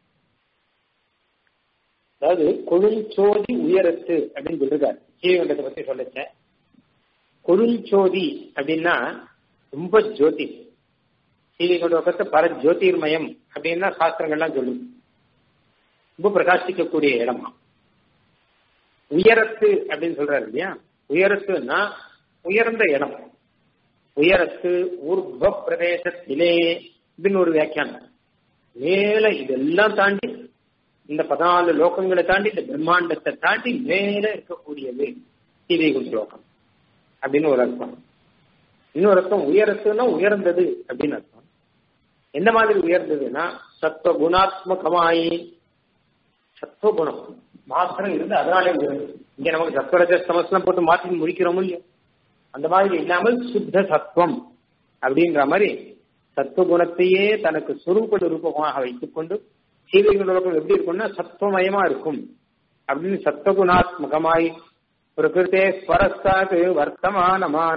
அதாவது கொழுஞ்சோதி உயரத்து அப்படின்னு சொல்லிருக்காரு சீவகண்டத்தை பத்தி சொல்லிச்சேன் கொழுஞ்சோதி அப்படின்னா ரொம்ப ஜோதி சீவிகண்ட பக்கத்து பர ஜோதிர்மயம் அப்படின்னா சாஸ்திரங்கள்லாம் சொல்லும் ரொம்ப பிரகாசிக்கக்கூடிய இடமா உயரத்து அப்படின்னு சொல்றாரு இல்லையா உயரத்துன்னா உயர்ந்த இடம் உயரத்து ஊர்வ பிரதேசத்திலே அப்படின்னு ஒரு வியாக்கியானம் மேல இதெல்லாம் தாண்டி இந்த பதினாலு லோகங்களை தாண்டி இந்த பிரம்மாண்டத்தை தாண்டி மேல இருக்கக்கூடியது சீதைகுண்ட லோகம் அப்படின்னு ஒரு அர்த்தம் இன்னொரு அர்த்தம் உயரத்துன்னா உயர்ந்தது அப்படின்னு அர்த்தம் எந்த மாதிரி உயர்ந்ததுன்னா சத்துவ குணாத்மகமாயி சத்துவ குணம் மாத்திரம் இருந்து அதனாலே உயர்ந்தது இங்க நமக்கு சத்வரஜ சமஸ்லாம் போட்டு மாற்றி முடிக்கிறோம் இல்லையோ அந்த மாதிரி இல்லாமல் சுத்த சத்துவம் அப்படின்ற மாதிரி சத்துவ குணத்தையே தனக்கு சுரூப ரூபமாக வைத்துக் கொண்டு சீதைகளோகம் எப்படி இருக்கும்னா சத்துவமயமா இருக்கும் அப்படின்னு சத்துவகுணாத்மகமாய் பிரகிருத்தே ஸ்வரஸ்தாது வர்த்தமானமான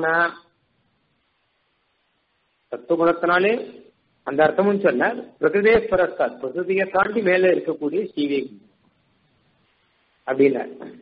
சத்துவகுணத்தினாலே அந்த அர்த்தமும் சொன்ன பிரகிருதே ஸ்வரஸ்தாத் பிரகிருதியை தாண்டி மேல இருக்கக்கூடிய சீவை அப்படின்னு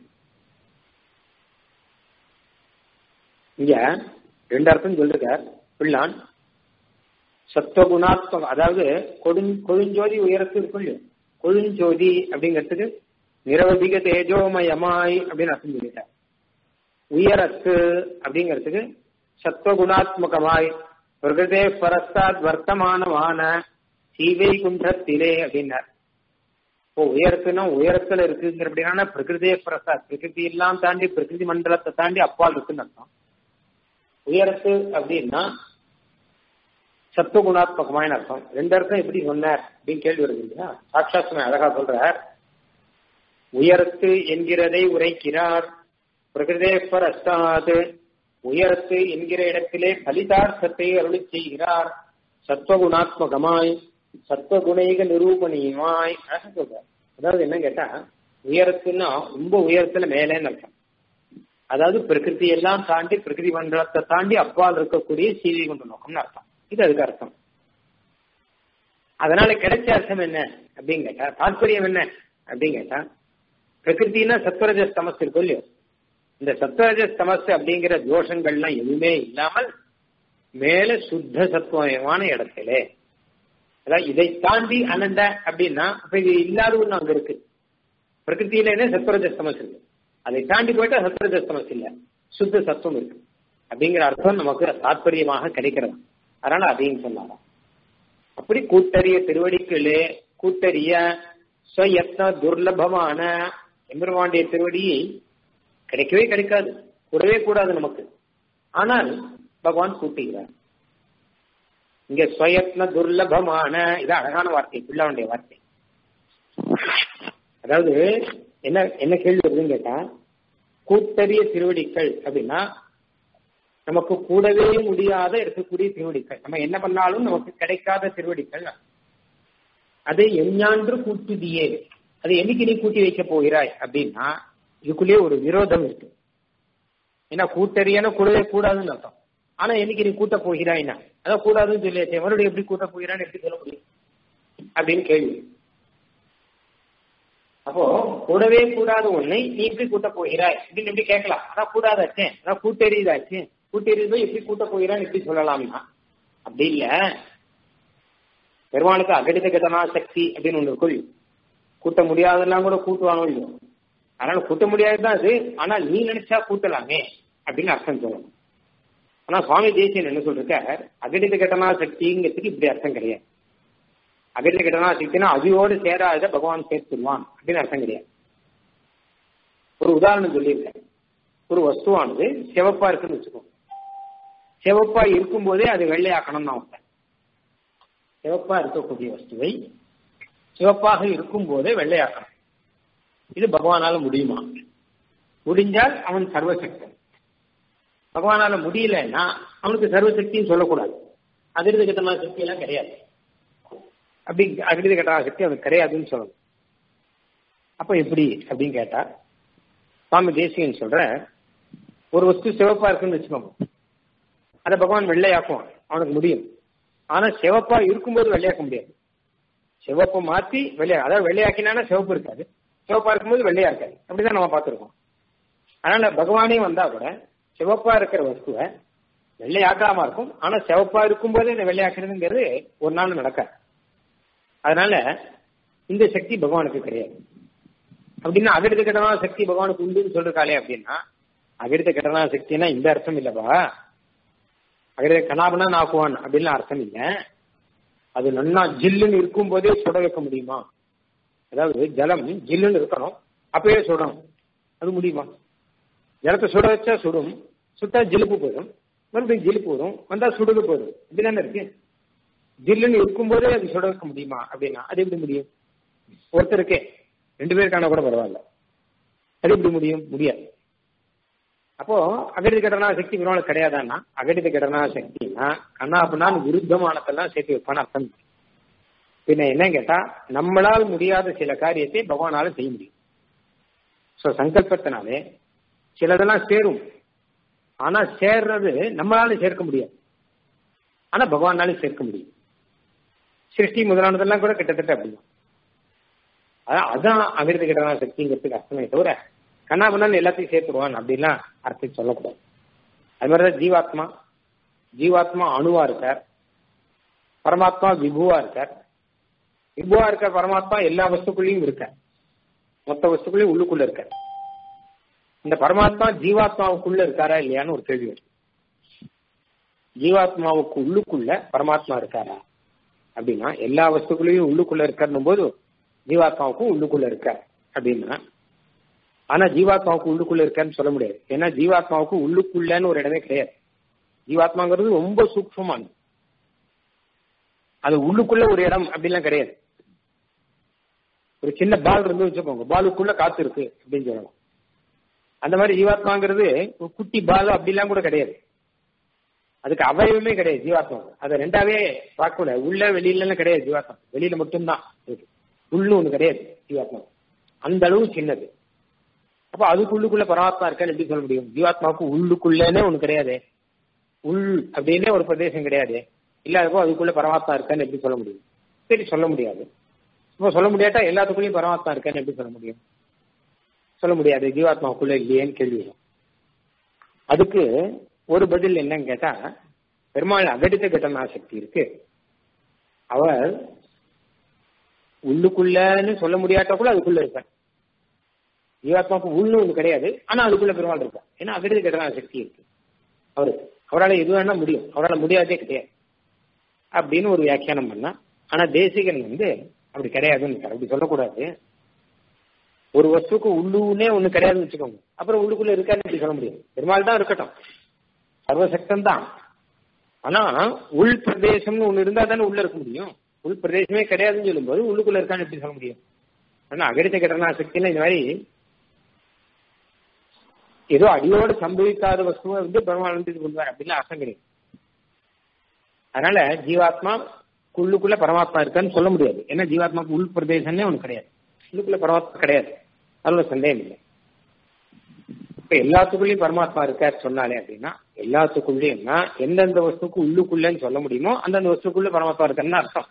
இங்க ரெண்டு அர்த்தம் சொல்லிருக்கார் பிள்ளான் சத்துவகுணாத்மகம் அதாவது கொடு கொழுஞ்சோதி உயரத்து இருக்கும் இல்லையோ கொழுஞ்சோதி அப்படிங்கிறதுக்கு நிரவதிக தேஜோமயமாய் அப்படின்னு அர்த்தம் சொல்லிட்டார் உயரத்து அப்படிங்கிறதுக்கு சத்துவகுணாத்மகமாய் பிரகதே பரஸ்தாத் வர்த்தமானமான சீவை குண்டத்திலே அப்படின்னார் இப்போ உயரத்துனா உயரத்துல இருக்குங்கிற அப்படின்னா பிரகிருதே பிரசாத் பிரகிருதி எல்லாம் தாண்டி பிரகிருதி மண்டலத்தை தாண்டி அப்பால் இருக்குன்னு அர்த்தம் உயரத்து அப்படின்னா சத்துவகுணாத்மகமான அர்த்தம் ரெண்டு அர்த்தம் எப்படி சொன்னார் அப்படின்னு கேள்வி வருது இல்லையா சாட்சாத்மே அழகா சொல்றார் உயரத்து என்கிறதை உரைக்கிறார் பிரகிருதேஸ்வர் அஸ்தாது உயரத்து என்கிற இடத்திலே பலிதார்த்தத்தை அருளி செய்கிறார் சத்வகுணாத்மகமாய் சத்வகுணைக நிரூபணியமாய் சொல்றார் அதாவது என்ன கேட்டா உயரத்துன்னா ரொம்ப உயரத்துல மேலேன்னு அர்த்தம் அதாவது பிரகிருதி எல்லாம் தாண்டி பிரகிருதி மண்டலத்தை தாண்டி அப்பால் இருக்கக்கூடிய சீவி கொண்டு நோக்கம்னு அர்த்தம் இது அதுக்கு அர்த்தம் அதனால கிடைச்ச அர்த்தம் என்ன அப்படின்னு கேட்டா தாற்பயம் என்ன அப்படின்னு கேட்டா பிரகிருத்தினா சத்வரஜ தமஸ் இருக்கும் இல்லையோ இந்த சத்வரஜ தமஸ் அப்படிங்கிற தோஷங்கள்லாம் எதுவுமே இல்லாமல் மேல சுத்த சத்துவமயமான இடத்திலே அதாவது இதை தாண்டி அனந்த அப்படின்னா அப்ப இது இல்லாத ஒண்ணு அங்க இருக்கு பிரகிருத்தியில என்ன சத்வரஜஸ்தமஸ் இருக்கு அதை தாண்டி போயிட்டா சத்வரஜஸ்தமஸ் இல்ல சுத்த சத்துவம் இருக்கு அப்படிங்கிற அர்த்தம் நமக்கு தாற்பயமாக கிடைக்கிறது அதனால அதையும் சொல்லலாம் அப்படி கூட்டறிய திருவடிகளே கூட்டறிய ஸ்வயத்ன துர்லபமான எம்பெருமாண்டிய திருவடி கிடைக்கவே கிடைக்காது கூடவே கூடாது நமக்கு ஆனால் பகவான் கூட்டுகிறார் இங்க ஸ்வயத்ன துர்லபமான இது அழகான வார்த்தை பிள்ளாவுடைய வார்த்தை அதாவது என்ன என்ன கேள்வி வருதுன்னு கேட்டா கூட்டறிய திருவடிகள் அப்படின்னா நமக்கு கூடவே முடியாத இருக்கக்கூடிய திருவடிகள் நம்ம என்ன பண்ணாலும் நமக்கு கிடைக்காத திருவடிகள் அதை எஞ்ஞான்று கூட்டுதியே அது என்னைக்கு நீ கூட்டி வைக்க போகிறாய் அப்படின்னா இதுக்குள்ளேயே ஒரு விரோதம் இருக்கு ஏன்னா கூட்டறியான கூடவே கூடாதுன்னு அர்த்தம் ஆனா என்னைக்கு நீ கூட்ட போகிறாய்னா அதான் கூடாதுன்னு சொல்லியாச்சு மறுபடியும் எப்படி கூட்ட போகிறான்னு எப்படி சொல்ல முடியும் அப்படின்னு கேள்வி அப்போ கூடவே கூடாத ஒன்னை நீ எப்படி கூட்ட போகிறாய் அப்படின்னு எப்படி கேட்கலாம் அதான் கூடாதாச்சே அதான் கூட்டெறியதாச்சு கூட்டெறியதோ எப்படி கூட்ட போகிறான்னு எப்படி சொல்லலாம்னா அப்படி இல்ல பெருமானுக்கு அகடித கதனா சக்தி அப்படின்னு ஒண்ணு இருக்கும் கூட்ட முடியாதெல்லாம் கூட கூட்டுவாங்க இல்லையோ அதனால கூட்ட முடியாதுதான் அது ஆனால் நீ நினைச்சா கூட்டலாமே அப்படின்னு அர்த்தம் சொல்லணும் ஆனா சுவாமி தேசியன் என்ன சொல்லிருக்க அகடித கட்டனா சக்திங்கிறதுக்கு இப்படி அர்த்தம் கிடையாது அகடித கட்டனா சக்தினா அதையோடு சேராத பகவான் சேர்த்துருவான் அப்படின்னு அர்த்தம் கிடையாது ஒரு உதாரணம் சொல்லியிருக்கேன் ஒரு வஸ்துவானது சிவப்பா இருக்குன்னு வச்சுக்கோங்க சிவப்பா இருக்கும்போதே அது வெள்ளையாக்கணும் நான் சிவப்பா இருக்கக்கூடிய வஸ்துவை சிவப்பாக இருக்கும் போதே வெள்ளையாக்கணும் இது பகவானால முடியுமா முடிஞ்சால் அவன் சர்வசக்தன் பகவானால முடியலன்னா அவனுக்கு சர்வசக்தின்னு சொல்லக்கூடாது அதிர்த கட்டமான சக்தி எல்லாம் கிடையாது அப்படி அதிர்த கட்டமான சக்தி அவனுக்கு கிடையாதுன்னு சொல்லணும் அப்ப எப்படி அப்படின்னு கேட்டா சுவாமி தேசியன் சொல்ற ஒரு வஸ்து சிவப்பா இருக்குன்னு வச்சுக்கோங்க அதை பகவான் வெள்ளையாக்குவான் அவனுக்கு முடியும் ஆனா சிவப்பா இருக்கும்போது வெள்ளையாக்க முடியாது சிவப்பை மாத்தி வெள்ளையா அதாவது வெள்ளையாக்கினா சிவப்பு இருக்காது சிவப்பா இருக்கும்போது வெள்ளையா இருக்காது அப்படிதான் நம்ம பார்த்துருக்கோம் அதனால பகவானே வந்தா கூட சிவப்பா இருக்கிற வஸ்துவை வெள்ளையாக்காம இருக்கும் ஆனா சிவப்பா இருக்கும்போதே இந்த வெள்ளையாக்குறதுங்கிறது ஒரு நாள் நடக்காது அதனால இந்த சக்தி பகவானுக்கு கிடையாது அப்படின்னா அகிருத கடனா சக்தி பகவானுக்கு உண்டுன்னு சொல்றாளே அப்படின்னா அகிருத கடனா சக்தினா இந்த அர்த்தம் இல்லப்பா அகிருத கணாபனா நாக்குவான் அப்படின்னு அர்த்தம் இல்லை அது நன்னா ஜில்லுன்னு இருக்கும் போதே சுட வைக்க முடியுமா அதாவது ஜலம் ஜில்லுன்னு இருக்கணும் அப்பயே சுடணும் அது முடியுமா ஜலத்தை சுட வச்சா சுடும் சுட்டா ஜிலுப்பு போயிடும் மறுபடியும் ஜிலுப்பு வரும் வந்தா சுடுது போயிடும் இப்படிதானே இருக்கு ஜில்லுன்னு இருக்கும்போதே அது சுட வைக்க முடியுமா அப்படின்னா அது எப்படி முடியும் ஒருத்தருக்கே ரெண்டு பேருக்கான கூட பரவாயில்ல அது எப்படி முடியும் முடியாது அப்போ அகடித கடனா சக்தி பெருமாள் கிடையாதான்னா அகடித கடனா சக்தினா கண்ணாப்புனான் விருத்தமானதெல்லாம் சேர்த்து வைப்பான்னு அர்த்தம் பின்ன என்ன கேட்டா நம்மளால் முடியாத சில காரியத்தை பகவானால செய்ய முடியும் ஸோ சங்கல்பத்தினாலே சிலதெல்லாம் சேரும் ஆனா சேர்றது நம்மளால சேர்க்க முடியாது ஆனா பகவானாலும் சேர்க்க முடியும் சிருஷ்டி முதலானதெல்லாம் கூட கிட்டத்தட்ட அப்படிதான் அதான் அதான் அமிர்த கிடனா சக்திங்கிறதுக்கு அர்த்தமே தவிர கண்ணாபண்ணால் எல்லாத்தையும் சேர்த்துருவான் அப்படின்லாம் அர்த்தம் சொல்லக்கூடாது அது மாதிரிதான் ஜீவாத்மா ஜீவாத்மா அணுவா இருக்கார் பரமாத்மா விபுவா இருக்கார் விபுவா இருக்க பரமாத்மா எல்லா வஸ்துக்குள்ளேயும் இருக்கார் மொத்த வஸ்துக்குள்ளேயும் உள்ளுக்குள்ள இருக்கார் இந்த பரமாத்மா ஜீவாத்மாவுக்குள்ள இருக்காரா இல்லையான்னு ஒரு கேள்வி வருது ஜீவாத்மாவுக்கு உள்ளுக்குள்ள பரமாத்மா இருக்காரா அப்படின்னா எல்லா வஸ்துக்குள்ளேயும் உள்ளுக்குள்ள இருக்காருன்னும் போது ஜீவாத்மாவுக்கும் உள்ளுக்குள்ள இருக்கார் அப்படின்னா ஆனா ஜீவாத்மாவுக்கு உள்ளுக்குள்ள இருக்கான்னு சொல்ல முடியாது ஏன்னா ஜீவாத்மாவுக்கு உள்ளுக்குள்ளன்னு ஒரு இடமே கிடையாது ஜீவாத்மாங்கிறது ரொம்ப சூக்ஷமானது அது உள்ளுக்குள்ள ஒரு இடம் அப்படிலாம் கிடையாது ஒரு சின்ன பால் இருந்து வச்சுக்கோங்க பாலுக்குள்ள காத்து இருக்கு அப்படின்னு சொல்லலாம் அந்த மாதிரி ஜீவாத்மாங்கிறது ஒரு குட்டி பால் அப்படிலாம் கூட கிடையாது அதுக்கு அவயவமே கிடையாது ஜீவாத்மா அதை ரெண்டாவே பார்க்க முடியாது உள்ள வெளியில கிடையாது ஜீவாத்மா வெளியில மட்டும்தான் இருக்கு உள்ளு ஒண்ணு கிடையாது ஜீவாத்மா அந்த அளவு சின்னது அப்ப அதுக்குள்ளுக்குள்ள பரமாத்மா இருக்கான்னு எப்படி சொல்ல முடியும் ஜீவாத்மாவுக்கு உள்ளுக்குள்ளேனே ஒண்ணு கிடையாது உள் அப்படின்னே ஒரு பிரதேசம் கிடையாது இல்லாதப்போ அதுக்குள்ள பரமாத்மா இருக்கான்னு எப்படி சொல்ல முடியும் சரி சொல்ல முடியாது இப்போ சொல்ல முடியாட்டா எல்லாத்துக்குள்ளேயும் பரமாத்மா இருக்கான்னு எப்படி சொல்ல முடியும் சொல்ல முடியாது ஜீவாத்மாவுக்குள்ள இல்லையேன்னு கேள்வி வரும் அதுக்கு ஒரு பதில் என்னன்னு கேட்டா பெருமாள் அகடித்த கட்டணா சக்தி இருக்கு அவர் உள்ளுக்குள்ளன்னு சொல்ல முடியாட்டா கூட அதுக்குள்ள இருப்பார் ஜீவாத்மாவுக்கு உள்னு ஒண்ணு கிடையாது ஆனா அதுக்குள்ள பெருமாள் இருப்பார் ஏன்னா அகிருதி கடனா சக்தி இருக்கு அவரு அவரால் எது வேணா முடியும் அவரால் முடியாதே கிடையாது அப்படின்னு ஒரு வியாக்கியானம் பண்ணா ஆனா தேசிகன் வந்து அப்படி கிடையாதுன்னு அப்படி சொல்லக்கூடாது ஒரு வஸ்துக்கு உள்ளுனே ஒண்ணு கிடையாதுன்னு வச்சுக்கோங்க அப்புறம் உள்ளுக்குள்ள இருக்கான்னு எப்படி சொல்ல முடியும் பெருமாள் தான் இருக்கட்டும் சர்வசக்தன் தான் ஆனா உள் பிரதேசம்னு ஒண்ணு இருந்தா தானே உள்ள இருக்க முடியும் உள் பிரதேசமே கிடையாதுன்னு சொல்லும்போது உள்ளுக்குள்ள இருக்கான்னு எப்படி சொல்ல முடியும் ஆனா அகடித்த கடனா சக்தின்னு இந்த மாதிரி ஏதோ அடியோடு சம்பவிக்காத வஸ்துவை வந்து பெருமாள் வந்து இது பண்ணுவார் அப்படின்னு அர்த்தம் கிடையாது அதனால ஜீவாத்மா உள்ளுக்குள்ள பரமாத்மா இருக்கான்னு சொல்ல முடியாது ஏன்னா ஜீவாத்மாவுக்கு உள் பிரதேசம்னே ஒண்ணு கிடையாது உள்ளுக்குள்ள பரமாத்மா கிடையாது அதுல சந்தேகம் இல்லை இப்ப எல்லாத்துக்குள்ளயும் பரமாத்மா இருக்கார் சொன்னாலே அப்படின்னா எல்லாத்துக்குள்ளேயும்னா எந்தெந்த வஸ்துக்கு உள்ளுக்குள்ளன்னு சொல்ல முடியுமோ அந்தந்த வஸ்துக்குள்ள பரமாத்மா இருக்காருன்னு அர்த்தம்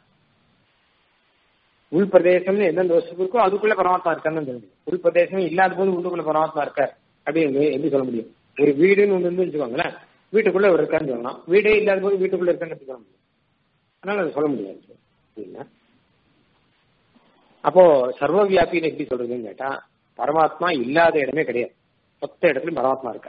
உள் பிரதேசம்னு எந்தெந்த வஸ்துக்கு இருக்கோ அதுக்குள்ள பரமாத்மா இருக்கான்னு சொல்ல முடியும் உள் பிரதேசம் இல்லாத போது உள்ளுக்குள்ள பரமாத்மா இருக்கார் அப்படின்னு எப்படி சொல்ல முடியும் ஒரு வீடுன்னு ஒண்ணு இருந்து வச்சுக்கோங்களேன் வீட்டுக்குள்ள ஒரு இருக்கான்னு சொல்லலாம் வீடே இல்லாத போது வீட்டுக்குள்ள இருக்கான்னு சொல்ல முடியும் அதனால அதை சொல்ல முடியாது அப்படின்னா அப்போ சர்வ வியாபின்னு எப்படி சொல்றதுன்னு கேட்டா பரமாத்மா இல்லாத இடமே கிடையாது மொத்த இடத்துலயும் பரமாத்மா இருக்க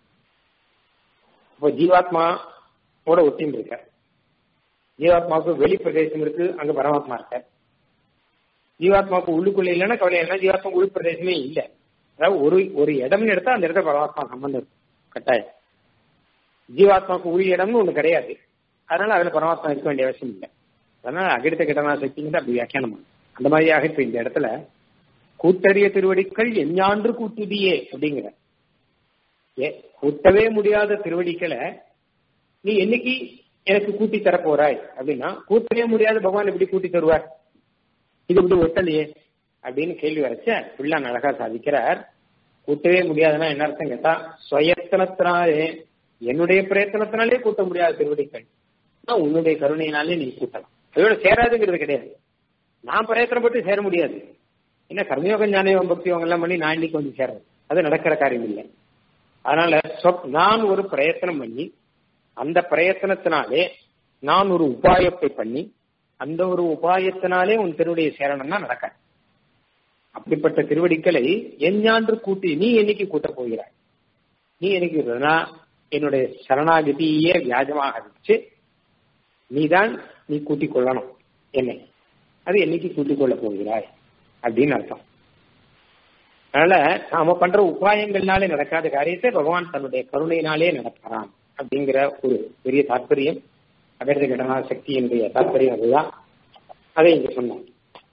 இப்போ ஜீவாத்மா கூட ஒட்டின்னு இருக்க ஜீவாத்மாவுக்கு வெளி பிரதேசம் இருக்கு அங்க பரமாத்மா இருக்க ஜீவாத்மாவுக்கு உள்ளுக்குள்ள இல்லைன்னா கவலை என்ன ஜீவாத்மா உள் பிரதேசமே இல்லை அதாவது ஒரு ஒரு இடம்னு எடுத்தா அந்த இடத்துல பரமாத்மா சம்பந்தம் இருக்கும் கட்டாயம் ஜீவாத்மாவுக்கு உள் இடம்னு ஒண்ணு கிடையாது அதனால அதுல பரமாத்மா இருக்க வேண்டிய அவசியம் இல்லை அதனால அகிடித்த கிடனா சக்திங்கிறது அப்படி வியாக்கியானம் அந்த மாதிரியாக இப்ப இந்த இடத்துல கூட்டறிய திருவடிகள் எஞ்ஞான்று கூட்டுதியே அப்படிங்கிற ஏ கூட்டவே முடியாத திருவடிகளை நீ என்னைக்கு எனக்கு கூட்டி தர போறாய் அப்படின்னா கூட்டவே முடியாத பகவான் எப்படி கூட்டி தருவார் இது இப்படி ஒட்டலையே அப்படின்னு கேள்வி வரைச்ச பிள்ளான் அழகா சாதிக்கிறார் கூட்டவே முடியாதுன்னா என்ன அர்த்தம் கேட்டா சுயத்தனத்தினாலே என்னுடைய பிரயத்தனத்தினாலே கூட்ட முடியாத திருவடிகள் உன்னுடைய கருணையினாலே நீ கூட்டலாம் அதோட சேராதுங்கிறது கிடையாது நான் பிரயத்தனப்பட்டு சேர முடியாது என்ன கர்மயோகம் ஞானயோகம் பக்தி யோகம் எல்லாம் பண்ணி நான் இன்னைக்கு வந்து சேர்றது அது நடக்கிற காரியம் இல்லை அதனால நான் ஒரு பிரயத்தனம் பண்ணி அந்த பிரயத்தனத்தினாலே நான் ஒரு உபாயத்தை பண்ணி அந்த ஒரு உபாயத்தினாலே உன் திருவடியை சேரணும்னா நடக்க அப்படிப்பட்ட திருவடிகளை எஞ்ஞான்று கூட்டி நீ என்னைக்கு கூட்ட போகிறாய் நீ என்னைக்கு என்னுடைய சரணாகதியே வியாஜமாக வச்சு நீதான் நீ கூட்டிக் கொள்ளணும் என்னை அது என்னைக்கு கூட்டிக் கொள்ள போகிறாய் அப்படின்னு அர்த்தம் அதனால நாம பண்ற உபாயங்கள்னாலே நடக்காத காரியத்தை பகவான் தன்னுடைய கருணையினாலே நடக்கிறான் அப்படிங்கிற ஒரு பெரிய தாற்பயம் அகர்த கடனா சக்தியினுடைய தாற்பயம் அதுதான் அதை இங்க சொன்னோம்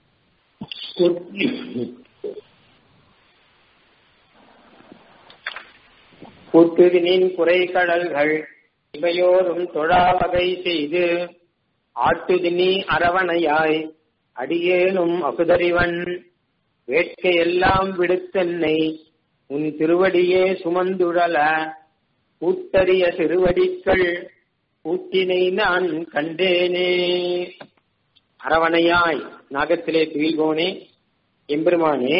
கூட்டுவினின் குறை கடல்கள் இவையோரும் தொழாவகை செய்து ஆட்டுதினி அரவணையாய் அடியேனும் அகுதறிவன் வேட்கையெல்லாம் விடுத்தென்னை உன் திருவடியே சுமந்துழல கூட்டறிய திருவடிக்கள் கூட்டினை நான் கண்டேனே அரவணையாய் நாகத்திலே துயில்வோனே எம்பெருமானே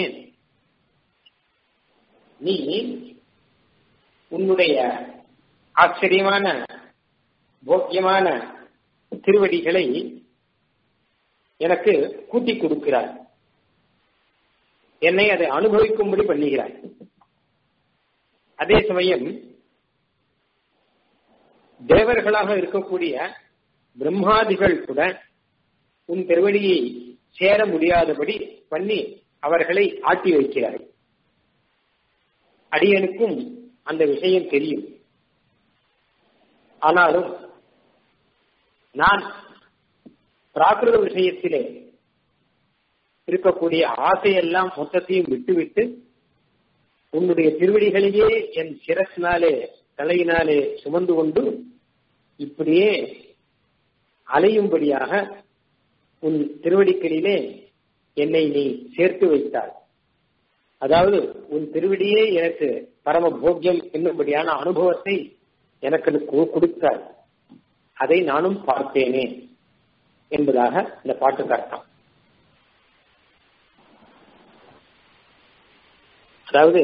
நீ உன்னுடைய ஆச்சரியமான போக்கியமான திருவடிகளை எனக்கு கூட்டி கொடுக்கிறார் என்னை அதை அனுபவிக்கும்படி பண்ணுகிறார் அதே சமயம் தேவர்களாக இருக்கக்கூடிய பிரம்மாதிகள் கூட உன் திருவடியை சேர முடியாதபடி பண்ணி அவர்களை ஆட்டி வைக்கிறார் அடியனுக்கும் அந்த விஷயம் தெரியும் ஆனாலும் நான் பிராகிருத விஷயத்திலே இருக்கக்கூடிய ஆசையெல்லாம் மொத்தத்தையும் விட்டுவிட்டு உன்னுடைய திருவடிகளையே என் சிரசினாலே தலையினாலே சுமந்து கொண்டு இப்படியே அலையும்படியாக உன் திருவடிகளிலே என்னை நீ சேர்த்து வைத்தாய் அதாவது உன் திருவடியே எனக்கு பரம போக்கியம் என்னும்படியான அனுபவத்தை எனக்கு கொடுத்தாய் அதை நானும் பார்த்தேனே என்பதாக இந்த பாட்டுக்கு அர்த்தம் அதாவது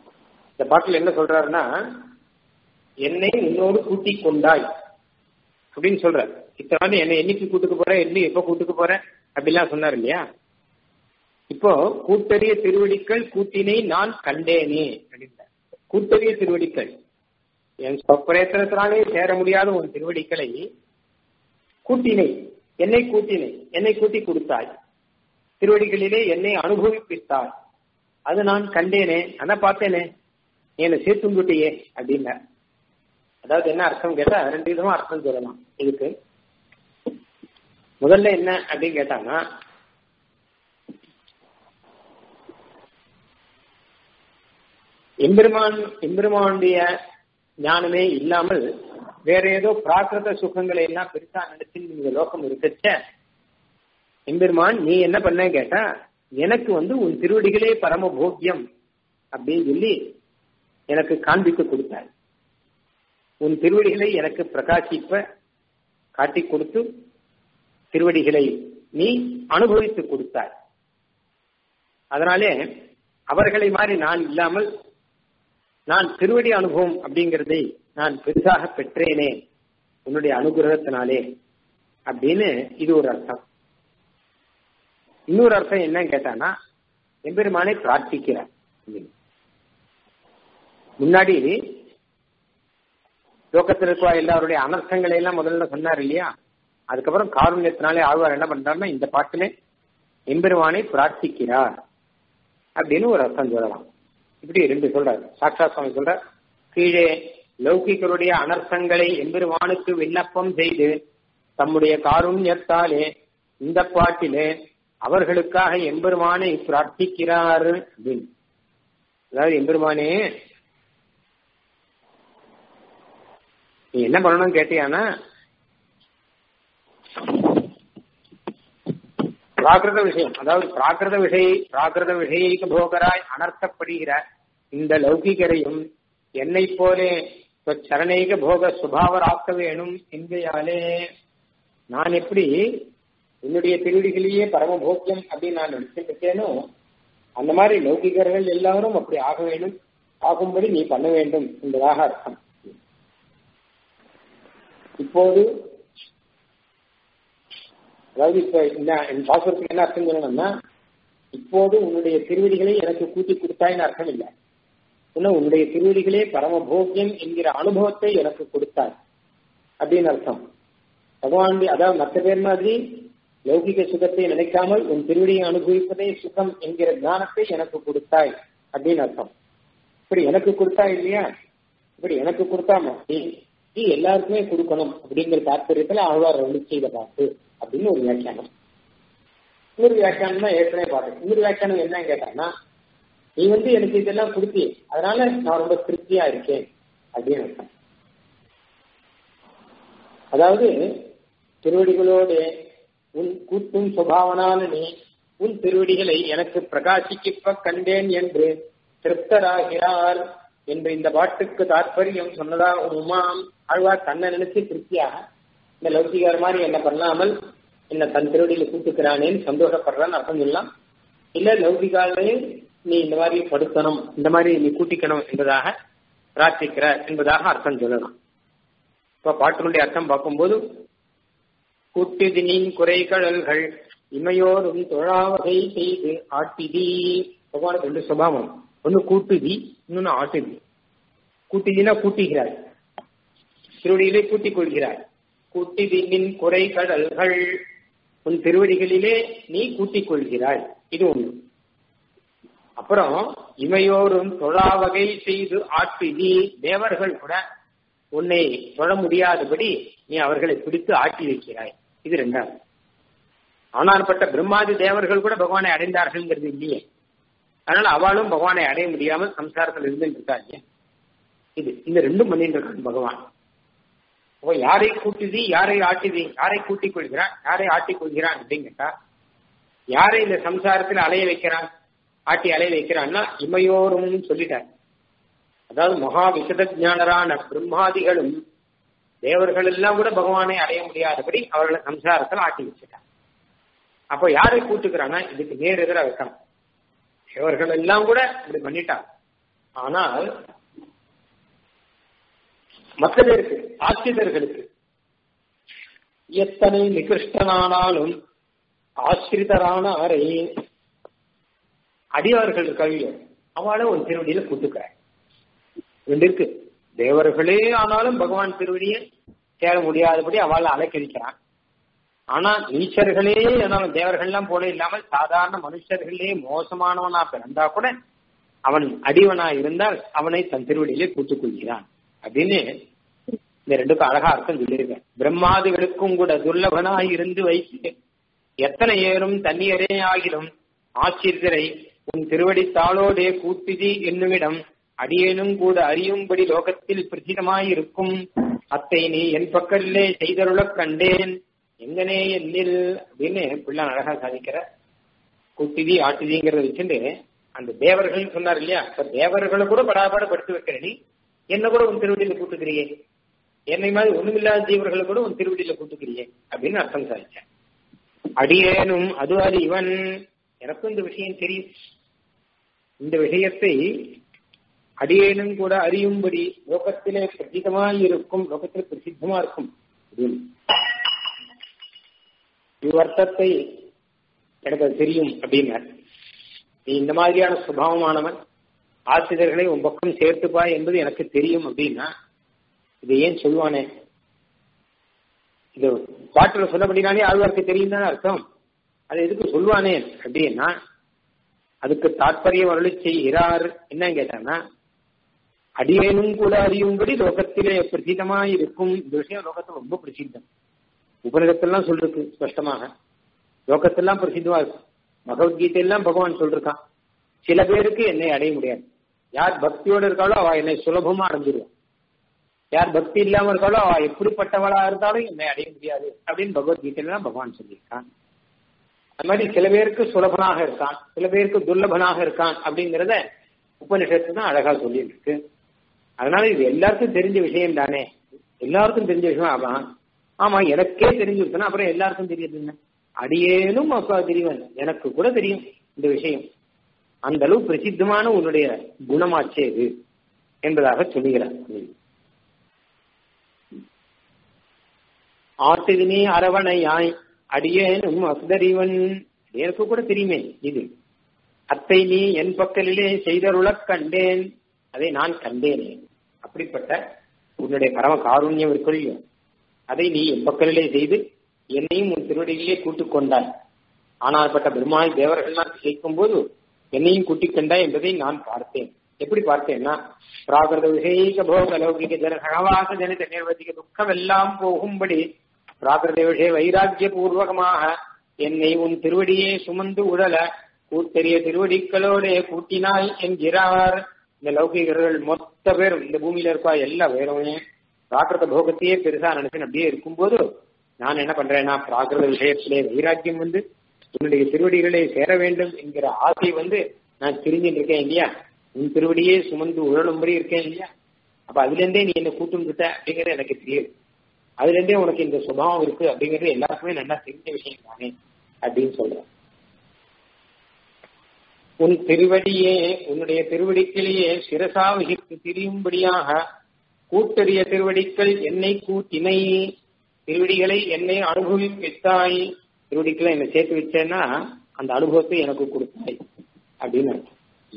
இந்த பாட்டில் என்ன சொல்றாருன்னா என்னை உன்னோடு கூட்டிக் கொண்டாய் அப்படின்னு சொல்ற இத்தனை என்னை என்னைக்கு கூட்டுக்கு போற என்ன எப்ப கூட்டுக்கு போற அப்படிலாம் சொன்னார் இல்லையா இப்போ கூட்டறிய திருவடிக்கள் கூட்டினை நான் கண்டேனே அப்படின்ற கூட்டறிய திருவடிக்கள் என் சொப்பிரயத்தனத்தினாலே சேர முடியாத உன் திருவடிக்களை கூட்டினை என்னை கூட்டினை என்னை கூட்டி கொடுத்தாய் திருவடிகளிலே என்னை அனுபவிப்பித்தாய் அது நான் கண்டேனே அதான் பார்த்தேனே என்னை சேர்த்துங்கிட்டியே அப்படின்ன அதாவது என்ன அர்த்தம் கேட்டா ரெண்டு விதமா அர்த்தம் சொல்லலாம் இதுக்கு முதல்ல என்ன அப்படின்னு கேட்டாங்கன்னா எம்பெருமான் எம்பெருமானுடைய ஞானமே இல்லாமல் வேற ஏதோ பிராகிருத சுகங்களை எல்லாம் பெருசா நினைச்சு இந்த லோகம் இருக்கச்ச எம்பெருமான் நீ என்ன பண்ண கேட்டா எனக்கு வந்து உன் திருவடிகளே பரம போக்கியம் அப்படின்னு சொல்லி எனக்கு காண்பித்து கொடுத்தாய் உன் திருவடிகளை எனக்கு பிரகாசிப்ப காட்டி கொடுத்து திருவடிகளை நீ அனுபவித்து கொடுத்தாய் அதனாலே அவர்களை மாதிரி நான் இல்லாமல் நான் திருவடி அனுபவம் அப்படிங்கிறதை நான் பெரிதாக பெற்றேனே உன்னுடைய அனுகிரகத்தினாலே அப்படின்னு இது ஒரு அர்த்தம் இன்னொரு அர்த்தம் என்னன்னு கேட்டானா எம்பெருமானை பிரார்த்திக்கிறார் முன்னாடி லோகத்தில் இருக்க எல்லாருடைய அனர்த்தங்களை எல்லாம் முதல்ல சொன்னார் இல்லையா அதுக்கப்புறம் காருண்யத்தினாலே ஆழ்வார் என்ன பண்றாருன்னா இந்த பாட்டிலே எம்பெருமானை பிரார்த்திக்கிறார் அப்படின்னு ஒரு அர்த்தம் சொல்லலாம் இப்படி ரெண்டு சொல்றாரு சாட்சா சுவாமி சொல்ற கீழே லௌகிகருடைய அனர்த்தங்களை எம்பெருமானுக்கு விண்ணப்பம் செய்து தம்முடைய காருண்யத்தாலே இந்த பாட்டிலே அவர்களுக்காக எம்பெருமானை பிரார்த்திக்கிறார் அப்படின்னு அதாவது எம்பெருமானே நீ என்ன பண்ணணும்னு கேட்டியானா பிராகிருத விஷயம் அதாவது பிராகிருத விஷய பிராகிருத விஷயிக போகராய் அனர்த்தப்படுகிற இந்த லௌகிகரையும் என்னை போலே சரணைக போக சுபாவராக்க வேணும் என்கையாலே நான் எப்படி என்னுடைய திருடிகளையே பரம போக்கியம் அப்படின்னு நான் நினைச்சிருக்கேனோ அந்த மாதிரி லௌகிகர்கள் எல்லாரும் அப்படி ஆக வேண்டும் ஆகும்படி நீ பண்ண வேண்டும் என்பதாக அர்த்தம் இப்போது அதாவது இப்ப இந்த பாசுரத்துக்கு என்ன அர்த்தம் சொல்லணும்னா இப்போது உன்னுடைய திருவடிகளை எனக்கு கூட்டி கொடுத்தாய்னு அர்த்தம் இல்லை இன்னும் உன்னுடைய திருவடிகளே பரம போக்கியம் என்கிற அனுபவத்தை எனக்கு கொடுத்தாய் அப்படின்னு அர்த்தம் பகவான் அதாவது மற்ற பேர் மாதிரி லௌகிக சுகத்தை நினைக்காமல் உன் திருவடியை அனுபவிப்பதே சுகம் என்கிற ஞானத்தை எனக்கு கொடுத்தாய் அப்படின்னு அர்த்தம் இப்படி எனக்கு கொடுத்தா இல்லையா இப்படி எனக்கு கொடுத்தாம நீ நீ எல்லாருக்குமே கொடுக்கணும் அப்படிங்கிற தாற்பயத்துல ஆழ்வார் ரெண்டு செய்த பாட்டு அப்படின்னு ஒரு வியாக்கியானம் இன்னொரு வியாக்கியானம் தான் ஏற்கனவே பார்த்தேன் இன்னொரு வியாக்கியானம் என்னன்னு கேட்டாங்கன்னா நீ வந்து எனக்கு இதெல்லாம் கொடுத்தி அதனால நான் ரொம்ப திருப்தியா இருக்கேன் அப்படின்னு அர்த்தம் அதாவது திருவடிகளோடு உன் கூட்டும் சுபாவனான நீ உன் திருவடிகளை எனக்கு பிரகாசிக்கப்ப கண்டேன் என்று திருப்தராகிறார் என்று இந்த பாட்டுக்கு தாற்பயம் சொன்னதா உமாம் ஆழ்வார் தன்னை நினைச்சு திருப்தியாக இந்த லௌகிகார் மாதிரி என்ன பண்ணாமல் என்ன தன் திருவடியில கூட்டுக்கிறானேன்னு சந்தோஷப்படுறான்னு அர்த்தம் சொல்லலாம் இல்ல லௌகிகாலே நீ இந்த மாதிரி படுத்தணும் இந்த மாதிரி நீ கூட்டிக்கணும் என்பதாக பிரார்த்திக்கிற என்பதாக அர்த்தம் சொல்லலாம் இப்ப பாட்டினுடைய அர்த்தம் பார்க்கும்போது கூட்டிதினின் குறைகடல்கள் இமையோரும் தொழாவகை செய்து ஆட்டிதி பகவானுக்கு ரெண்டு சுபாவம் ஒன்னு கூட்டுதி இன்னொன்னு ஆட்டுதி கூட்டுதினா கூட்டுகிறார் திருவடியிலே கூட்டிக் கொள்கிறார் கூட்டிதினின் குறை கடல்கள் உன் திருவடிகளிலே நீ கூட்டிக் கொள்கிறாய் இது ஒண்ணு அப்புறம் இமையோரும் தொழாவகை செய்து ஆட்டி தேவர்கள் கூட உன்னை தொழ முடியாதபடி நீ அவர்களை பிடித்து ஆட்டி வைக்கிறாய் இது ரெண்டாவது ஆனால்பட்ட பிரம்மாதி தேவர்கள் கூட பகவானை அடைந்தார்கள்ங்கிறது இல்லையே அதனால அவளும் பகவானை அடைய முடியாமல் சம்சாரத்தில் இருந்துட்டு இருக்காங்க இது இந்த ரெண்டும் பண்ணிட்டு இருக்காங்க பகவான் அப்போ யாரை கூட்டுதி யாரை ஆட்டுதி யாரை கூட்டிக் கொள்கிறான் யாரை ஆட்டிக் கொள்கிறான் அப்படின்னு கேட்டா யாரை இந்த சம்சாரத்தில் அலைய வைக்கிறான் ஆட்டி அலைய வைக்கிறான்னா இமையோரும் சொல்லிட்டார் அதாவது மகா விசத ஞானரான பிரம்மாதிகளும் தேவர்கள் எல்லாம் கூட பகவானை அடைய முடியாதபடி அவர்களை சம்சாரத்தில் ஆட்டி வச்சுட்டார் அப்போ யாரை கூட்டுக்கிறான்னா இதுக்கு நேர் எதிர வைக்கணும் தேவர்கள் எல்லாம் கூட இப்படி பண்ணிட்டாங்க ஆனால் மற்ற பேருக்கு ஆசிரியர்களுக்கு எத்தனை நிகிருஷ்டனானாலும் ஆசிரிதரான அறை அடியார்கள் இருக்காங்க அவளை ஒரு திருவடியில கூட்டுக்கிற ரெண்டு இருக்கு தேவர்களே ஆனாலும் பகவான் திருவடியை சேர முடியாதபடி அவளை அலைக்கழிக்கிறான் ஆனா நீச்சர்களே ஆனாலும் தேவர்கள்லாம் போல இல்லாமல் சாதாரண மனுஷர்களே மோசமானவனா பிறந்தா கூட அவன் அடிவனா இருந்தால் அவனை தன் திருவடியிலே கூட்டுக் கொள்கிறான் அப்படின்னு இந்த ரெண்டுக்கும் அழகா அர்த்தம் சொல்லியிருக்கேன் பிரம்மாதிகளுக்கும் கூட துர்லபனாய் இருந்து வைத்து எத்தனை ஏறும் தண்ணீரே ஆகிலும் ஆச்சரியரை உன் திருவடி தாளோடே கூட்டுதி என்னுமிடம் அடியேனும் கூட அறியும்படி லோகத்தில் பிரசிதமாயிருக்கும் அத்தை நீ என் பக்கத்திலே செய்தருளக் கண்டேன் எங்கனே என்னில் அப்படின்னு பிள்ளை அழகா சாதிக்கிற கூட்டுதி ஆட்டுதிங்கிறத வச்சுட்டு அந்த தேவர்கள் சொன்னார் இல்லையா இப்ப தேவர்களை கூட படாபாடு படுத்து வைக்கிற நீ என்ன கூட உன் திருவடியில கூட்டுக்கிறியே என்னை மாதிரி ஒண்ணுமில்லாத ஜீவர்களை கூட உன் திருவடியில கூட்டுக்கிறியே அப்படின்னு அர்த்தம் சாதிச்சேன் அடியேனும் அது அது இவன் எனக்கும் இந்த விஷயம் தெரியும் இந்த விஷயத்தை அடியேனும் கூட அறியும்படி லோகத்திலே பிரசித்தமாய் இருக்கும் லோகத்தில் பிரசித்தமா இருக்கும் அப்படின்னு இவ்வர்த்தத்தை எனக்கு அது தெரியும் அப்படின்னார் நீ இந்த மாதிரியான சுபாவமானவன் ஆசிரியர்களை உன் பக்கம் சேர்த்துப்பா என்பது எனக்கு தெரியும் அப்படின்னா இதை ஏன் சொல்லுவானே இது பாட்டுல சொன்னபடினாலே ஆழ்வார்க்கு தெரியும் தானே அர்த்தம் அது எதுக்கு சொல்லுவானே அப்படின்னா அதுக்கு தாற்பயம் அருளி செய்கிறார் என்ன கேட்டான்னா அடியேனும் கூட அறியும்படி லோகத்திலே பிரசித்தமாய் இருக்கும் இந்த விஷயம் லோகத்தில் ரொம்ப பிரசித்தம் உபநிடத்தெல்லாம் சொல்லிருக்கு ஸ்பஷ்டமாக லோகத்தெல்லாம் பிரசித்தமா இருக்கும் பகவத்கீதையெல்லாம் பகவான் சொல்லிருக்கான் சில பேருக்கு என்னை அடைய முடியாது யார் பக்தியோடு இருக்காளோ அவ என்னை சுலபமா அடைஞ்சிருவான் யார் பக்தி இல்லாம இருக்காளோ அவ எப்படிப்பட்டவளா இருந்தாலும் என்னை அடைய முடியாது அப்படின்னு பகவத்கீதையில பகவான் சொல்லியிருக்கான் அது மாதிரி சில பேருக்கு சுலபனாக இருக்கான் சில பேருக்கு துர்லபனாக இருக்கான் அப்படிங்கிறத உபனிஷத்து தான் அழகா சொல்லிட்டு இருக்கு அதனால இது எல்லாருக்கும் தெரிஞ்ச விஷயம் தானே எல்லாருக்கும் தெரிஞ்ச விஷயம் ஆமா ஆமா எனக்கே தெரிஞ்சிருக்குன்னா அப்புறம் எல்லாருக்கும் தெரியுது என்ன அடியேனும் அப்பா தெரியும் எனக்கு கூட தெரியும் இந்த விஷயம் அந்த அளவு பிரசித்தமான உன்னுடைய குணமாச்சே இது என்பதாக சொல்லுகிறார் ஆட்டுதினே அரவணையாய் அடியேனும் அசுதறிவன் எனக்கு கூட தெரியுமே இது அத்தை நீ என் பக்கலிலே செய்தருளக் கண்டேன் அதை நான் கண்டேனே அப்படிப்பட்ட உன்னுடைய பரம காருண்யம் இருக்கொள்ளியும் அதை நீ என் பக்கலிலே செய்து என்னையும் உன் திருவடியிலே கூட்டுக் கொண்டாய் ஆனால்பட்ட பெருமாள் தேவர்கள்லாம் கேட்கும் போது என்னையும் கூட்டிக் கொண்டாய் என்பதை நான் பார்த்தேன் எப்படி பார்த்தேன்னா பிராகிருத விஷயிக போக லௌகிக ஜன சகவாச ஜனித நிர்வதிக துக்கம் எல்லாம் போகும்படி பிராகிருத விஷய வைராக்கிய பூர்வகமாக என்னை உன் திருவடியே சுமந்து உழல கூத்தெரிய திருவடிகளோட கூட்டினாய் என்கிறார் இந்த லௌகிகர்கள் மொத்த பேரும் இந்த பூமியில இருக்கா எல்லா பேருமே பிராகிருத போகத்தையே பெருசா நினைச்சு அப்படியே இருக்கும்போது நான் என்ன பண்றேன்னா பிராகிருத விஷயத்திலே வைராக்கியம் வந்து உன்னுடைய திருவடிகளை சேர வேண்டும் என்கிற ஆசை வந்து நான் தெரிஞ்சுட்டு இருக்கேன் இல்லையா உன் திருவடியே சுமந்து உழலும்படி இருக்கேன் இல்லையா அப்ப அதுல இருந்தே நீ என்ன கூட்டுங்கிட்ட அப்படிங்கிறது எனக்கு தெரியுது அதுல இருந்தே உனக்கு இந்த சுபாவம் இருக்கு அப்படிங்கிறது எல்லாருக்குமே நல்லா தெரிஞ்ச விஷயம் தானே அப்படின்னு சொல்றேன் உன் திருவடியே உன்னுடைய திருவடிக்கிலேயே சிரசா வகித்து திரியும்படியாக கூட்டறிய திருவடிகள் என்னை கூட்டினை திருவடிகளை என்னை அனுபவித்தாய் திருவடிகளை என்னை சேர்த்து வச்சேன்னா அந்த அனுபவத்தை எனக்கு கொடுத்தாய் அப்படின்னு அர்த்தம்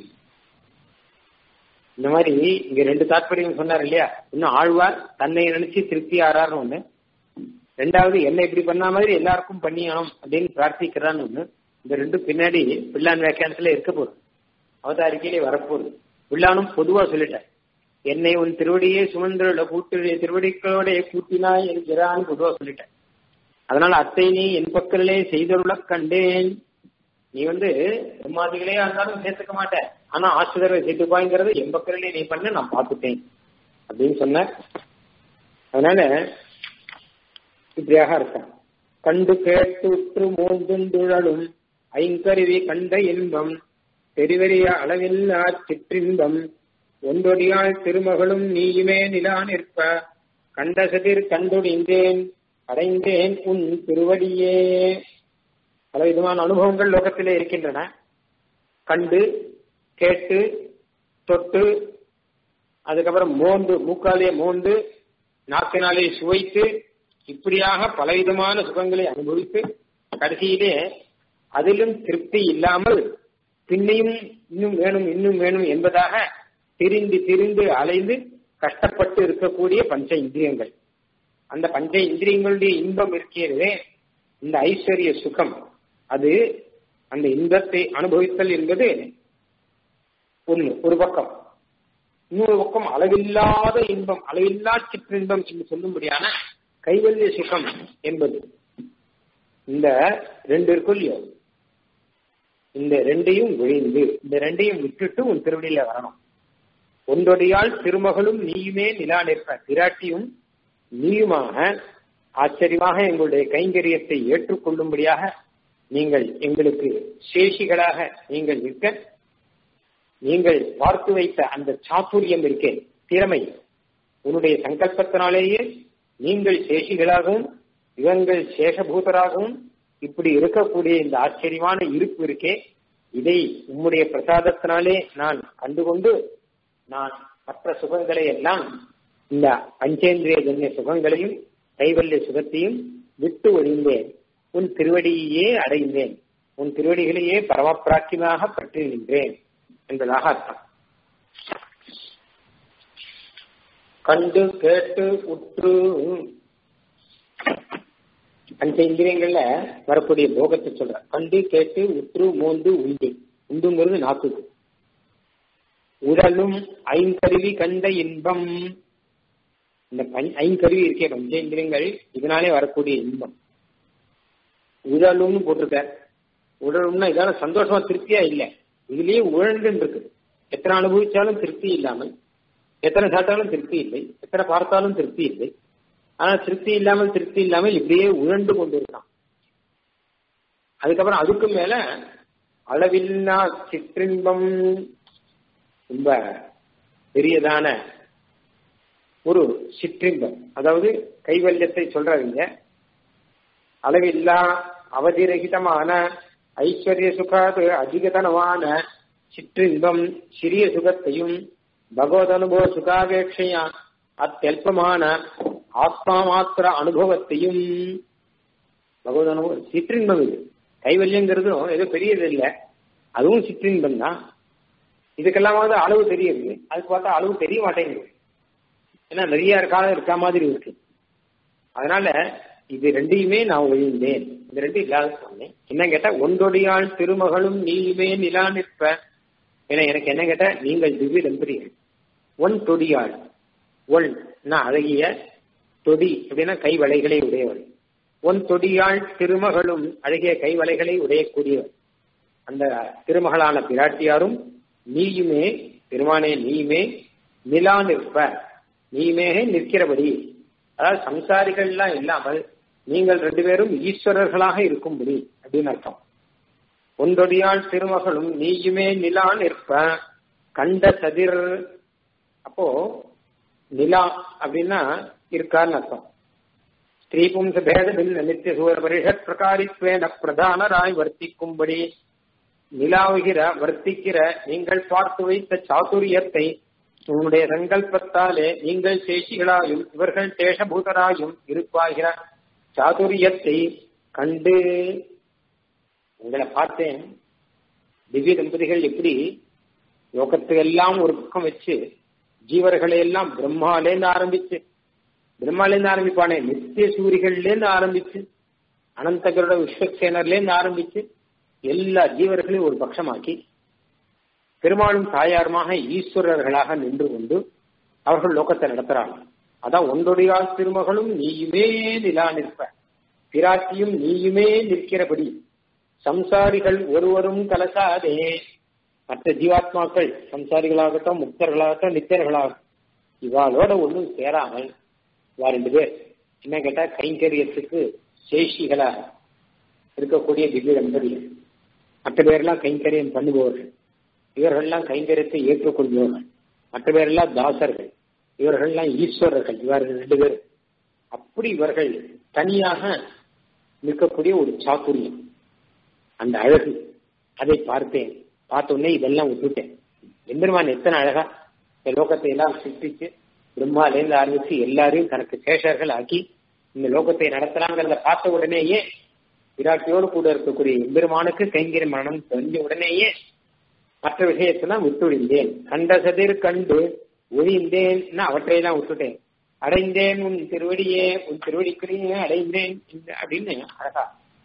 இந்த மாதிரி இங்க ரெண்டு தாற்பயம் சொன்னார் இல்லையா இன்னும் ஆழ்வார் தன்னை நினைச்சு திருப்தி ஆறாருன்னு ஒண்ணு ரெண்டாவது என்ன இப்படி பண்ண மாதிரி எல்லாருக்கும் பண்ணியாம் அப்படின்னு பிரார்த்திக்கிறான்னு ஒண்ணு இந்த ரெண்டு பின்னாடி பிள்ளான் வியாக்கியானத்துல இருக்க போகுது அவதாரிக்கையிலே வரப்போகுது பிள்ளானும் பொதுவா சொல்லிட்டார் என்னை உன் திருவடியே சுமந்திர கூட்டு திருவடிகளோட கூட்டினாய் என்கிறான்னு பொதுவா சொல்லிட்டேன் அதனால அத்தை நீ என் பக்கத்திலே செய்தருள கண்டேன் நீ வந்து பிரம்மாதிகளே இருந்தாலும் சேர்த்துக்க மாட்டேன் ஆனா ஆசிரியரை சேர்த்துப்பாங்கிறது என் பக்கத்திலே நீ பண்ண நான் பார்த்துட்டேன் அப்படின்னு சொன்ன அதனால இப்படியாக இருக்கான் கண்டு கேட்டு உற்று மோந்துண்டுழலும் ஐங்கருவி கண்ட இன்பம் பெருவெறிய அளவில்லா சிற்றின்பம் ஒன்றொடியாள் திருமகளும் நீயுமே நிலா நிற்ப கண்ட சதிர் கண்டுடிந்தேன் அடைந்தேன் உன் திருவடியே பல விதமான அனுபவங்கள் லோகத்திலே இருக்கின்றன கண்டு கேட்டு தொட்டு அதுக்கப்புறம் மோந்து மூக்காலே மோந்து நாக்கினாலே சுவைத்து இப்படியாக பலவிதமான சுகங்களை அனுபவித்து கடைசியிலே அதிலும் திருப்தி இல்லாமல் பின்னையும் இன்னும் வேணும் இன்னும் வேணும் என்பதாக திரிந்து திரிந்து அலைந்து கஷ்டப்பட்டு இருக்கக்கூடிய பஞ்ச இந்திரியங்கள் அந்த பஞ்ச இந்திரியங்களுடைய இன்பம் இருக்கிறதே இந்த ஐஸ்வர்ய சுகம் அது அந்த இன்பத்தை அனுபவித்தல் என்பது ஒன்று ஒரு பக்கம் இன்னொரு பக்கம் அளவில்லாத இன்பம் அளவில்லா சிற்றின்பம் என்று சொல்லும்படியான கைவல்ய சுகம் என்பது இந்த ரெண்டு இருக்குல்லையோ இந்த ரெண்டையும் விழிந்து இந்த ரெண்டையும் விட்டுட்டு உன் திருவடியில வரணும் ஒன்றொடியால் திருமகளும் நீயுமே நிலா நிற்ப பிராட்டியும் நீயுமாக ஆச்சரியமாக எங்களுடைய கைங்கரியத்தை ஏற்றுக்கொள்ளும்படியாக நீங்கள் எங்களுக்கு சேஷிகளாக நீங்கள் நிற்க நீங்கள் பார்த்து வைத்த அந்த சாத்துரியம் இருக்கே திறமை உன்னுடைய சங்கல்பத்தினாலேயே நீங்கள் சேஷிகளாகவும் இவங்கள் சேஷபூதராகவும் இப்படி இருக்கக்கூடிய இந்த ஆச்சரியமான இருப்பு இருக்கே இதை உம்முடைய பிரசாதத்தினாலே நான் கண்டுகொண்டு நான் மற்ற சுகங்களை எல்லாம் இந்த பஞ்சேந்திரிய ஜன்ய சுகங்களையும் கைவல்ய சுகத்தையும் விட்டு ஒழிந்தேன் உன் திருவடியே அடைந்தேன் உன் திருவடிகளையே பரமப்பிராட்சியமாக பற்றி நின்றேன் என்பதாக அர்த்தம் கண்டு கேட்டு உற்று பஞ்ச இந்திரியங்கள்ல வரக்கூடிய போகத்தை சொல்ற கண்டு கேட்டு உற்று மோந்து உண்டு உண்டுங்கிறது நாக்குக்கு உடலும் ஐங்கருவி கண்ட இன்பம் இந்த ஐங்கருவி இருக்கே பஞ்சேந்திரியங்கள் இதனாலே வரக்கூடிய இன்பம் உடலும்னு போட்டிருக்க உடலும்னா இதான சந்தோஷமா திருப்தியா இல்லை இதுலயே உழண்டு இருக்கு எத்தனை அனுபவிச்சாலும் திருப்தி இல்லாமல் எத்தனை சாப்பிட்டாலும் திருப்தி இல்லை எத்தனை பார்த்தாலும் திருப்தி இல்லை ஆனா திருப்தி இல்லாமல் திருப்தி இல்லாமல் இப்படியே உழண்டு கொண்டிருக்கான் அதுக்கப்புறம் அதுக்கு மேல அளவில்லா சிற்றின்பம் ரொம்ப பெரியதான ஒரு சிற்றின்பம் அதாவது கைவல்யத்தை சொல்றாங்க அளவில்லா அவதிரகிதமான ஐஸ்வர்ய சுகாது அதிகதனமான சிற்றின்பம் சிறிய சுகத்தையும் பகவத் அனுபவ சுகாபேட்சையா அத்தெல்பமான ஆத்மா மாத்திர அனுபவத்தையும் பகவத் அனுபவம் சிற்றின்பம் இது கைவல்யங்கிறதும் ஏதோ பெரியது இல்லை அதுவும் சிற்றின்பம் தான் இதுக்கெல்லாமாவது அளவு தெரியுது அதுக்கு பார்த்தா அளவு தெரிய மாட்டேங்குது ஏன்னா நிறைய காலம் இருக்க மாதிரி இருக்கு அதனால இது ரெண்டையுமே நான் ஒழிந்தேன் இந்த ரெண்டும் இல்லாத சொன்னேன் என்ன கேட்டா ஒன்றொடியாள் திருமகளும் நீயுமே நிலா நிற்ப ஏன்னா எனக்கு என்ன கேட்டா நீங்கள் திவ்ய தம்பதிகள் ஒன் தொடியாள் ஒன் நான் அழகிய தொடி அப்படின்னா கைவளைகளை உடையவள் ஒன் தொடியாள் திருமகளும் அழகிய கைவளைகளை உடையக்கூடியவள் அந்த திருமகளான பிராட்டியாரும் நீயுமே பெருமானே நீயுமே நிலா நிற்ப நீயுமே நிற்கிறபடி அதாவது சம்சாரிகள்லாம் இல்லாமல் நீங்கள் ரெண்டு பேரும் ஈஸ்வரர்களாக இருக்கும்படி அப்படின்னு அர்த்தம் ஒன்றொடியாள் திருமகளும் நீயுமே நிலா நிற்ப கண்ட சதிர் அப்போ நிலா அப்படின்னா இருக்கான்னு அர்த்தம் ஸ்திரீ பும்ச பேதமில் நித்திய சூர பரிஷத் பிரகாரித்வேன பிரதானராய் வர்த்திக்கும்படி நிலாவுகிற வர்த்திக்கிற நீங்கள் பார்த்து வைத்த சாதுரியத்தை உன்னுடைய சங்கல்பத்தாலே நீங்கள் சேஷிகளாயும் இவர்கள் தேசபூதராயும் இருப்பாகிற சாதுரியத்தை கண்டு உங்களை பார்த்தேன் திவ்ய தம்பதிகள் எப்படி லோகத்துக்கெல்லாம் ஒரு பக்கம் வச்சு ஜீவர்களை எல்லாம் பிரம்மாலேருந்து ஆரம்பிச்சு பிரம்மாலேருந்து ஆரம்பிப்பானே நித்திய சூரிகள்லேருந்து ஆரம்பிச்சு அனந்தகரோட விஸ்வசேனர்லேருந்து ஆரம்பிச்சு எல்லா ஜீவர்களையும் ஒரு பட்சமாக்கி பெருமாளும் தாயாருமாக ஈஸ்வரர்களாக நின்று கொண்டு அவர்கள் லோகத்தை நடத்துறாங்க அதான் ஒன்றொடியால் திருமகளும் நீயுமே நிலா நிற்ப பிராட்டியும் நீயுமே நிற்கிறபடி சம்சாரிகள் ஒருவரும் கலக்காதே மற்ற ஜீவாத்மாக்கள் சம்சாரிகளாகட்டும் முக்தர்களாகட்டும் நித்தியர்களாகட்டும் இவாளோட ஒன்றும் சேராமல் இவா ரெண்டு பேர் என்ன கேட்டா கைங்கரியத்துக்கு சேஷிகளாக இருக்கக்கூடிய திவ்ய தம்பதிகள் மற்ற பேரெல்லாம் கைங்கரியம் பண்ணுபவர்கள் இவர்கள்லாம் கைங்கரியத்தை ஏற்றுக்கொள்பவர்கள் மற்ற பேரெல்லாம் தாசர்கள் இவர்கள்லாம் ஈஸ்வரர்கள் இவர்கள் ரெண்டு பேர் அப்படி இவர்கள் தனியாக நிற்கக்கூடிய ஒரு சாக்குரியம் அந்த அழகு அதை பார்த்தேன் பார்த்த உடனே இதெல்லாம் விட்டுட்டேன் எம்பெருமான் எத்தனை அழகா இந்த லோகத்தை எல்லாம் சிருஷ்டிச்சு பிரம்மாலேருந்து ஆரம்பிச்சு எல்லாரையும் தனக்கு சேஷர்கள் ஆக்கி இந்த லோகத்தை நடத்தலாங்கிறத பார்த்த உடனேயே விராட்டியோடு கூட இருக்கக்கூடிய எம்பெருமானுக்கு கைங்கரி மரணம் தெரிஞ்ச உடனேயே மற்ற விஷயத்தெல்லாம் விட்டுவிடுந்தேன் கண்ட சதிர் கண்டு ஒழிந்தேன் அவற்றையெல்லாம் விட்டுட்டேன் அடைந்தேன் உன் திருவடியே உன் திருவடிக்குள்ளேயே அடைந்தேன் அப்படின்னு அழகா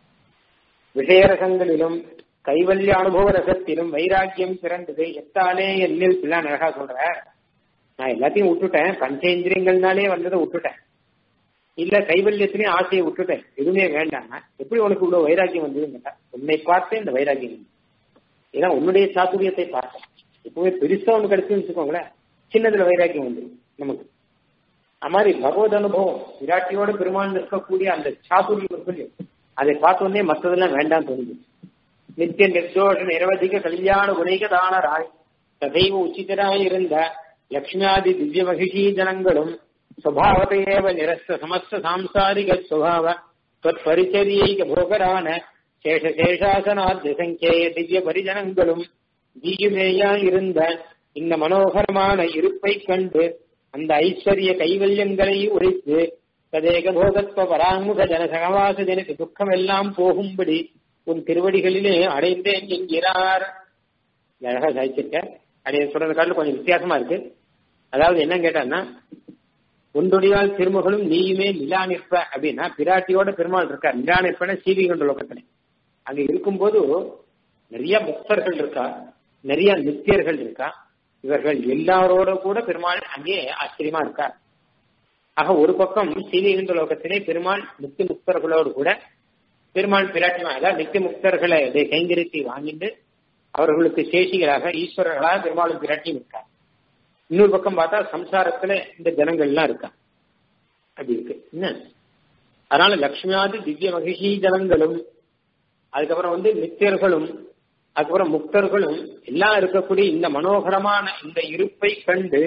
விஷயரசங்களிலும் கைவல்ய அனுபவ ரசத்திலும் வைராக்கியம் பிறந்தது எத்தாலே என்னில் பிள்ளான் அழகா சொல்ற நான் எல்லாத்தையும் விட்டுட்டேன் பஞ்சேந்திரியங்கள்னாலே வந்ததை விட்டுட்டேன் இல்ல கைவல்யத்திலையும் ஆசையை விட்டுட்டேன் எதுவுமே வேண்டாம் எப்படி உனக்கு இவ்வளவு வைராக்கியம் வந்ததுன்னு உன்னை பார்த்தேன் இந்த வைராக்கியம் ஏன்னா உன்னுடைய சாத்துரியத்தை பார்த்தேன் எப்பவுமே பெருசா ஒண்ணு கிடைச்சுன்னு வச்சுக்கோங்களேன் சின்னதுல வைராக்கியம் வந்துடும் நமக்கு அது மாதிரி பகவத் அனுபவம் விராட்டியோட பெருமான் இருக்கக்கூடிய அந்த சாதுரியம் சொல்லி அதை பார்த்த உடனே மற்றதெல்லாம் வேண்டாம் தோணுது நித்திய நிர்தோஷ நிரவதிக கல்யாண குணைக தானராய் ததைவ உச்சிதராய் இருந்த லக்ஷ்மியாதி திவ்ய மகிஷி ஜனங்களும் சுவாவத்தையேவ நிரஸ்த சமஸ்த சாம்சாரிக சுவாவ பரிச்சரியைக போகரான சேஷ சேஷாசனார்த்த சங்கேய திவ்ய பரிஜனங்களும் ஜீயுமேயா இருந்த இந்த மனோகரமான இருப்பை கண்டு அந்த ஐஸ்வர்ய கைவல்யங்களை உரைத்து ததேக போகத்வ பராமுக ஜன சகவாச ஜனக்கு துக்கம் எல்லாம் போகும்படி உன் திருவடிகளிலே அடைந்தேன் என்கிறார் அழகா சாதிச்சிருக்க அடைய சொல்றது காட்டில் கொஞ்சம் வித்தியாசமா இருக்கு அதாவது என்ன கேட்டான்னா ஒன்றுடையால் திருமகளும் நீயுமே நிலா நிற்ப அப்படின்னா பிராட்டியோட பெருமாள் இருக்கார் நிலா நிற்பன சீவி கொண்ட லோகத்திலே அங்க இருக்கும்போது நிறைய பக்தர்கள் இருக்கா நிறைய நித்தியர்கள் இருக்கா இவர்கள் எல்லாரோட கூட பெருமாள் அங்கே ஆச்சரியமா இருக்கார் ஆக ஒரு பக்கம் சீவிகின்ற லோகத்திலே பெருமாள் நித்திய முக்தர்களோடு கூட பெருமாள் பிராட்டிமா அதாவது நித்திய முக்தர்களை கைங்கரித்தி வாங்கிட்டு அவர்களுக்கு சேஷிகளாக ஈஸ்வரர்களாக பெருமாளும் பிராட்டியும் இருக்கார் இன்னொரு பக்கம் பார்த்தா சம்சாரத்துல இந்த ஜனங்கள்லாம் இருக்கா அப்படி இருக்கு என்ன அதனால லக்ஷ்மியாதி திவ்ய மகிஷி ஜனங்களும் அதுக்கப்புறம் வந்து நித்தியர்களும் அதுக்கப்புறம் முக்தர்களும் எல்லாம் இருக்கக்கூடிய இந்த மனோகரமான இந்த இருப்பை கண்டு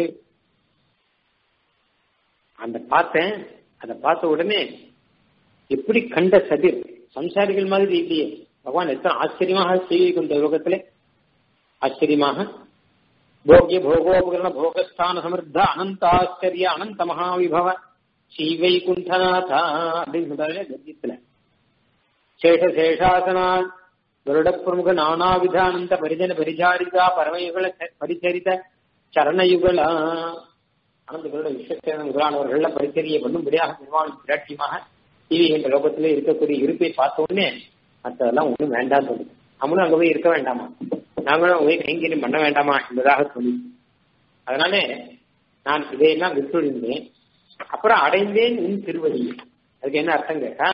அந்த பார்த்தேன் அதை பார்த்த உடனே எப்படி கண்ட சதிர் சம்சாரிகள் மாதிரி இல்லையே பகவான் எத்தனை ஆச்சரியமாக செய்தி கொண்ட யோகத்திலே ஆச்சரியமாக போகிய போகோபகரண போகஸ்தான சமிருத்த அனந்த ஆச்சரிய அனந்த மகாவிபவ ஸ்ரீவை குண்டநாதா அப்படின்னு சொல்றாரு கத்தியத்துல சேஷ சேஷாசனான் கருட பிரமுக நானாவித அனந்த பரிஜன பரிசாரிதா பரமயுகள பரிசரித்த சரணயுகளா அனந்த கருட விஸ்வசேன முதலானவர்கள பரிசரிய பண்ணும்படியாக பெருமாள் விராட்டியமாக டிவி என்ற லோகத்திலே இருக்கக்கூடிய இருப்பை பார்த்த உடனே மற்றதெல்லாம் ஒன்றும் வேண்டாம் சொல்லுது நம்மளும் அங்க போய் இருக்க வேண்டாமா நாங்களும் போய் கைங்கரியம் பண்ண வேண்டாமா என்பதாக சொல்லி அதனால நான் இதையெல்லாம் விட்டுவிடுந்தேன் அப்புறம் அடைந்தேன் உன் திருவடி அதுக்கு என்ன அர்த்தம் கேட்டா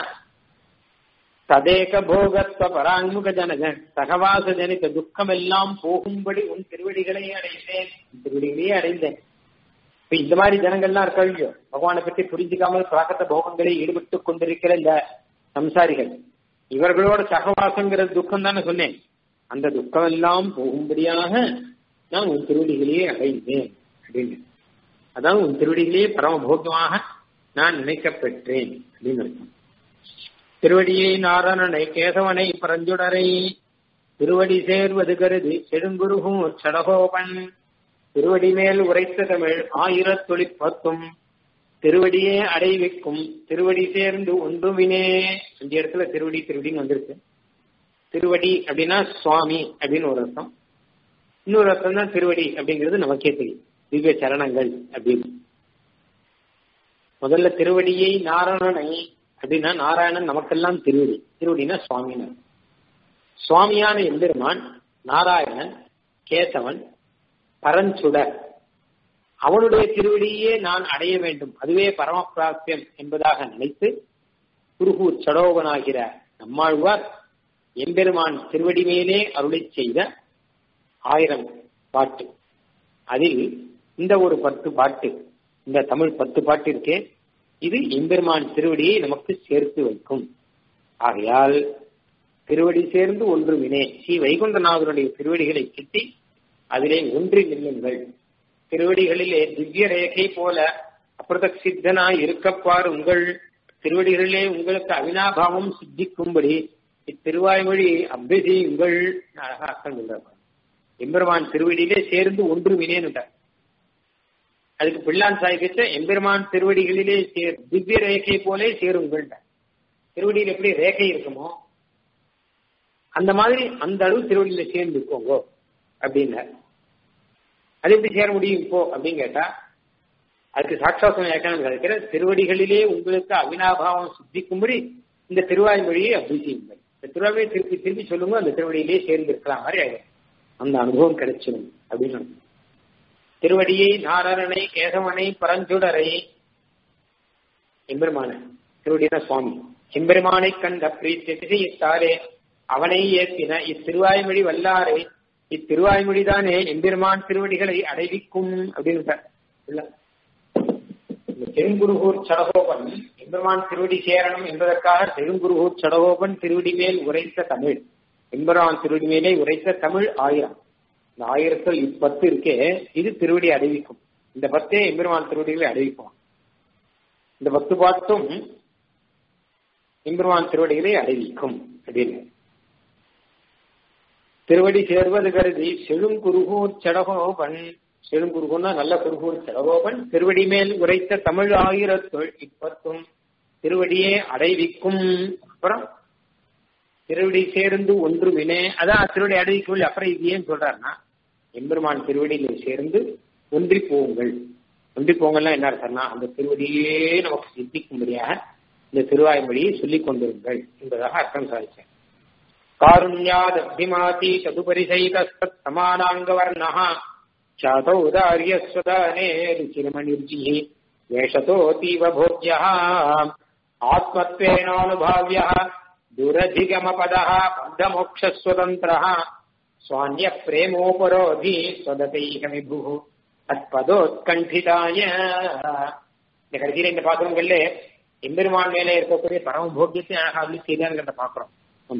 ததேக போகத்வ பராங்முக ஜனக சகவாச ஜனித்த துக்கம் எல்லாம் போகும்படி உன் திருவடிகளை அடைந்தேன் உன் திருவடிகளையே அடைந்தேன் இப்ப இந்த மாதிரி ஜனங்கள்லாம் இருக்கா இல்லையோ பகவானை பற்றி புரிஞ்சுக்காமல் பிராக்கத்த போகங்களில் ஈடுபட்டு கொண்டிருக்கிற இந்த சம்சாரிகள் இவர்களோட சகவாசங்கிற துக்கம் தானே சொன்னேன் அந்த துக்கம் எல்லாம் போகும்படியாக நான் உன் திருவடிகளையே அடைந்தேன் அப்படின்னு அதான் உன் திருவடிகளையே பரமபோகமாக நான் நினைக்கப்பெற்றேன் அப்படின்னு அர்த்தம் திருவடியை நாரணனை கேசவனை பரஞ்சுடரை திருவடி சேர்வது கருதி செடுங்குருகும் சடகோபன் திருவடி மேல் உரைத்த தமிழ் ஆயிரத்தொளி பத்தும் திருவடியே அடைவிக்கும் திருவடி சேர்ந்து ஒன்றுமினே அந்த இடத்துல திருவடி திருவடின்னு வந்திருக்கு திருவடி அப்படின்னா சுவாமி அப்படின்னு ஒரு அர்த்தம் இன்னொரு அர்த்தம் தான் திருவடி அப்படிங்கிறது நமக்கே தெரியும் திவ்ய சரணங்கள் அப்படின்னு முதல்ல திருவடியை நாராயணனை அப்படின்னா நாராயணன் நமக்கெல்லாம் திருவடி திருவடினா சுவாமின்னு சுவாமியான எம்பெருமான் நாராயணன் கேசவன் பரஞ்சுடர் அவனுடைய திருவடியே நான் அடைய வேண்டும் அதுவே பரமபிராப்தியம் என்பதாக நினைத்து குருகூர் சடோகனாகிற நம்மாழ்வார் எம்பெருமான் திருவடி மேலே அருளை செய்த ஆயிரம் பாட்டு அதில் இந்த ஒரு பத்து பாட்டு இந்த தமிழ் பத்து பாட்டு இருக்கே இது எம்பெருமான் திருவடியை நமக்கு சேர்த்து வைக்கும் ஆகையால் திருவடி சேர்ந்து ஒன்றுமினே ஸ்ரீ வைகுண்டநாதனுடைய திருவடிகளை கிட்டி அதிலே ஒன்றி நில்லுங்கள் திருவடிகளிலே திவ்ய ரேகை போல அப்பிரதசித்தனாய் இருக்கப்பார் உங்கள் திருவடிகளிலே உங்களுக்கு அவினாபாவம் சித்திக்கும்படி இத்திருவாய்மொழி அபியசி உங்கள் அழகா அர்த்தம் சொல்றார் எம்பெருமான் திருவடியிலே சேர்ந்து ஒன்று வினேன்னுட்டார் அதுக்கு பிள்ளான் சாய்க்கிச்ச எம்பெருமான் திருவடிகளிலே சேர் திவ்ய ரேகை போலே சேருங்கள் திருவடியில் எப்படி ரேகை இருக்குமோ அந்த மாதிரி அந்த அளவு திருவடியில சேர்ந்து இருக்கோங்க அப்படின்னார் அது எப்படி சேர முடியும் இப்போ அப்படின்னு கேட்டா அதுக்கு சாட்சாசன வியாக்கியானம் கிடைக்கிற திருவடிகளிலே உங்களுக்கு அவினாபாவம் சித்திக்கும்படி இந்த திருவாய்மொழியை அபிஷேகங்கள் இந்த திருவாய்மொழியை திருப்பி திருப்பி சொல்லுங்க அந்த திருவடியிலே சேர்ந்து இருக்கலாம் மாதிரி ஆயிடும் அந்த அனுபவம் கிடைச்சிடும் அப்படின்னு திருவடியை நாரணனை கேசவனை பரஞ்சுடரை எம்பெருமான திருவடினா சுவாமி எம்பெருமானை கண்ட பிரீத்தி திசையிட்டாரே அவனை ஏற்றின இத்திருவாய்மொழி வல்லாரை இத்திருவாய்மொழி தானே எம்பெருமான் திருவடிகளை அடைவிக்கும் அப்படின்னு பெருங்குருகூர் சடகோபன் எம்பெருமான் திருவடி சேரணும் என்பதற்காக பெருங்குருகூர் சடகோபன் திருவடி மேல் உரைத்த தமிழ் எம்பெருமான் திருவடி மேலே உரைத்த தமிழ் ஆயிரம் இந்த ஆயிரத்தில் இப்பத்து இருக்கே இது திருவடி அடைவிக்கும் இந்த பத்தே எம்பெருமான் திருவடிகளை அடைவிக்கும் இந்த பத்து பாட்டும் எம்பெருமான் திருவடிகளை அடைவிக்கும் அப்படின்னு திருவடி சேர்வது கருதி செழுங்குருகூர் சடகோபன் செழுங்குருகூர்னா நல்ல குருகூர் சடகோபன் திருவடி மேல் உரைத்த தமிழ் ஆயிரத்துள் இப்பத்தும் திருவடியே அடைவிக்கும் அப்புறம் திருவடி சேர்ந்து ஒன்று வினே அதான் திருவடி அடைவிக்குள் அப்புறம் இது ஏன் சொல்றாருன்னா எம்பெருமான் திருவடியில் சேர்ந்து ஒன்றி போங்கள் ஒன்றி போங்கள்லாம் என்ன அர்த்தம்னா அந்த திருவடியே நமக்கு சித்திக்கும்படியாக இந்த திருவாய்மொழியை சொல்லிக் கொண்டிருங்கள் என்பதாக அர்த்தம் சாதிச்சேன் காருண்யாதபிமாதி ததுபரிசைதஸ்தத் சமானாங்கவர்ணः चातौदार्यस्वदाने रुचिरमनिर्जिः वेषतोऽतीव भोज्यः आत्मत्वेनानुभाव्यः दुरधिगमपदः बद्धमोक्षस्वतन्त्रः स्वान्यप्रेमोपरोधि स्वदतैः विभुः தற்பதோத்கண்டிதாய இந்த கடைசியில இந்த பாத்திரங்கள்ல எம்பெருமான் மேலே இருக்கக்கூடிய பரம போக்கியத்தை அழகா அள்ளி செய்தாருங்கிறத பாக்குறோம்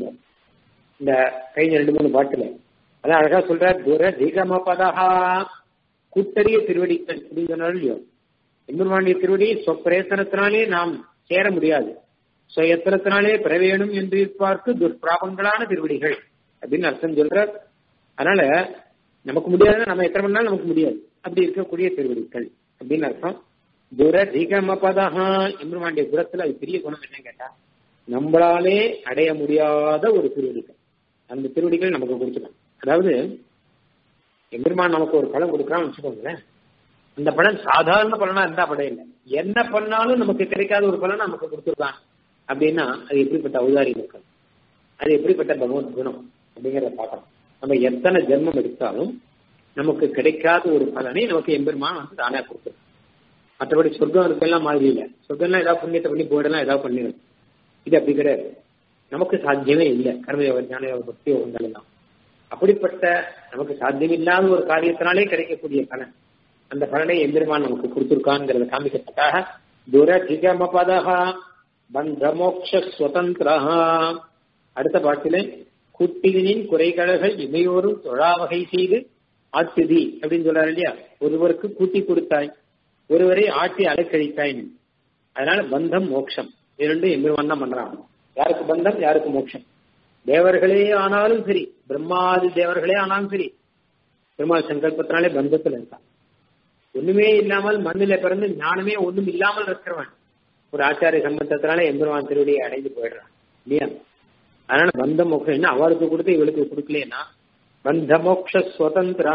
இந்த கை ரெண்டு மூணு பாட்டுல அதான் அழகா சொல்ற துர திகம பதகா கூட்டறிய திருவடிகள் அப்படின்னு சொன்னாலும் இல்லையோ எம்பெருமானிய திருவடி சொப்பிரேசனத்தினாலே நாம் சேர முடியாது சுயத்திரத்தினாலே பெற வேணும் என்று பார்த்து துர்பிராபங்களான திருவடிகள் அப்படின்னு அர்த்தம் சொல்ற அதனால நமக்கு முடியாது நம்ம எத்தனை பண்ணாலும் நமக்கு முடியாது அப்படி இருக்கக்கூடிய திருவடிகள் அப்படின்னு அர்த்தம் துர திகம பதகா எம்பெருமாண்டிய குணத்துல அது பெரிய குணம் என்னன்னு கேட்டா நம்மளாலே அடைய முடியாத ஒரு திருவடிகள் அந்த திருவடிகள் நமக்கு கொடுத்துக்கணும் அதாவது எம்பெருமான் நமக்கு ஒரு பலன் கொடுக்குறான்னு வச்சுக்கோங்களேன் அந்த பலன் சாதாரண பலனா இருந்தா படம் இல்லை என்ன பண்ணாலும் நமக்கு கிடைக்காத ஒரு பலன் நமக்கு கொடுத்துருக்கான் அப்படின்னா அது எப்படிப்பட்ட அவதாரி இருக்கும் அது எப்படிப்பட்ட பகவத் குணம் அப்படிங்கிறத பார்க்கணும் நம்ம எத்தனை ஜென்மம் எடுத்தாலும் நமக்கு கிடைக்காத ஒரு பலனை நமக்கு எம்பெருமான் வந்து தானே கொடுத்துரும் மற்றபடி சொர்க்கம் இருக்கலாம் மாதிரி இல்லை சொர்க்கம்லாம் ஏதாவது புண்ணியத்தை பண்ணி போயிடலாம் ஏதாவது பண்ணிடும் இது அப்படி கிடையாது நமக்கு சாத்தியமே இல்லை கர்மயோக ஞான பக்தி யோகங்கள் எல்லாம் அப்படிப்பட்ட நமக்கு சாத்தியமில்லாத ஒரு காரியத்தினாலே கிடைக்கக்கூடிய பலன் அந்த பலனை எம்பெருமான் நமக்கு கொடுத்திருக்காங்கிறத காமிக்கப்பட்டாக துரதிகம பதகா பந்த மோக்ஷ சுதந்திரா அடுத்த பாட்டிலே குட்டிகளின் குறைகழகள் இமையோரும் தொழாவகை செய்து ஆட்டுதி அப்படின்னு சொல்றாரு இல்லையா ஒருவருக்கு கூட்டி கொடுத்தாய் ஒருவரை ஆட்டி அலைக்கழித்தாய் அதனால பந்தம் மோட்சம் இரண்டும் எம்பெருமான் தான் பண்றான் யாருக்கு பந்தம் யாருக்கு மோட்சம் தேவர்களே ஆனாலும் சரி பிரம்மாதி தேவர்களே ஆனாலும் சரி பெருமாள் சங்கல்பத்தினாலே பந்தத்தில் இருக்கான் ஒண்ணுமே இல்லாமல் மண்ணில பிறந்து ஞானமே ஒண்ணும் இல்லாமல் இருக்கிறவன் ஒரு ஆச்சாரிய சம்பந்தத்தினால எம்பெருமான் திருவடியை அடைந்து போயிடுறான் இல்லையா அதனால பந்த மோட்சம் என்ன அவருக்கு கொடுத்து இவளுக்கு கொடுக்கலன்னா பந்த மோக்ஷ சுதந்திரா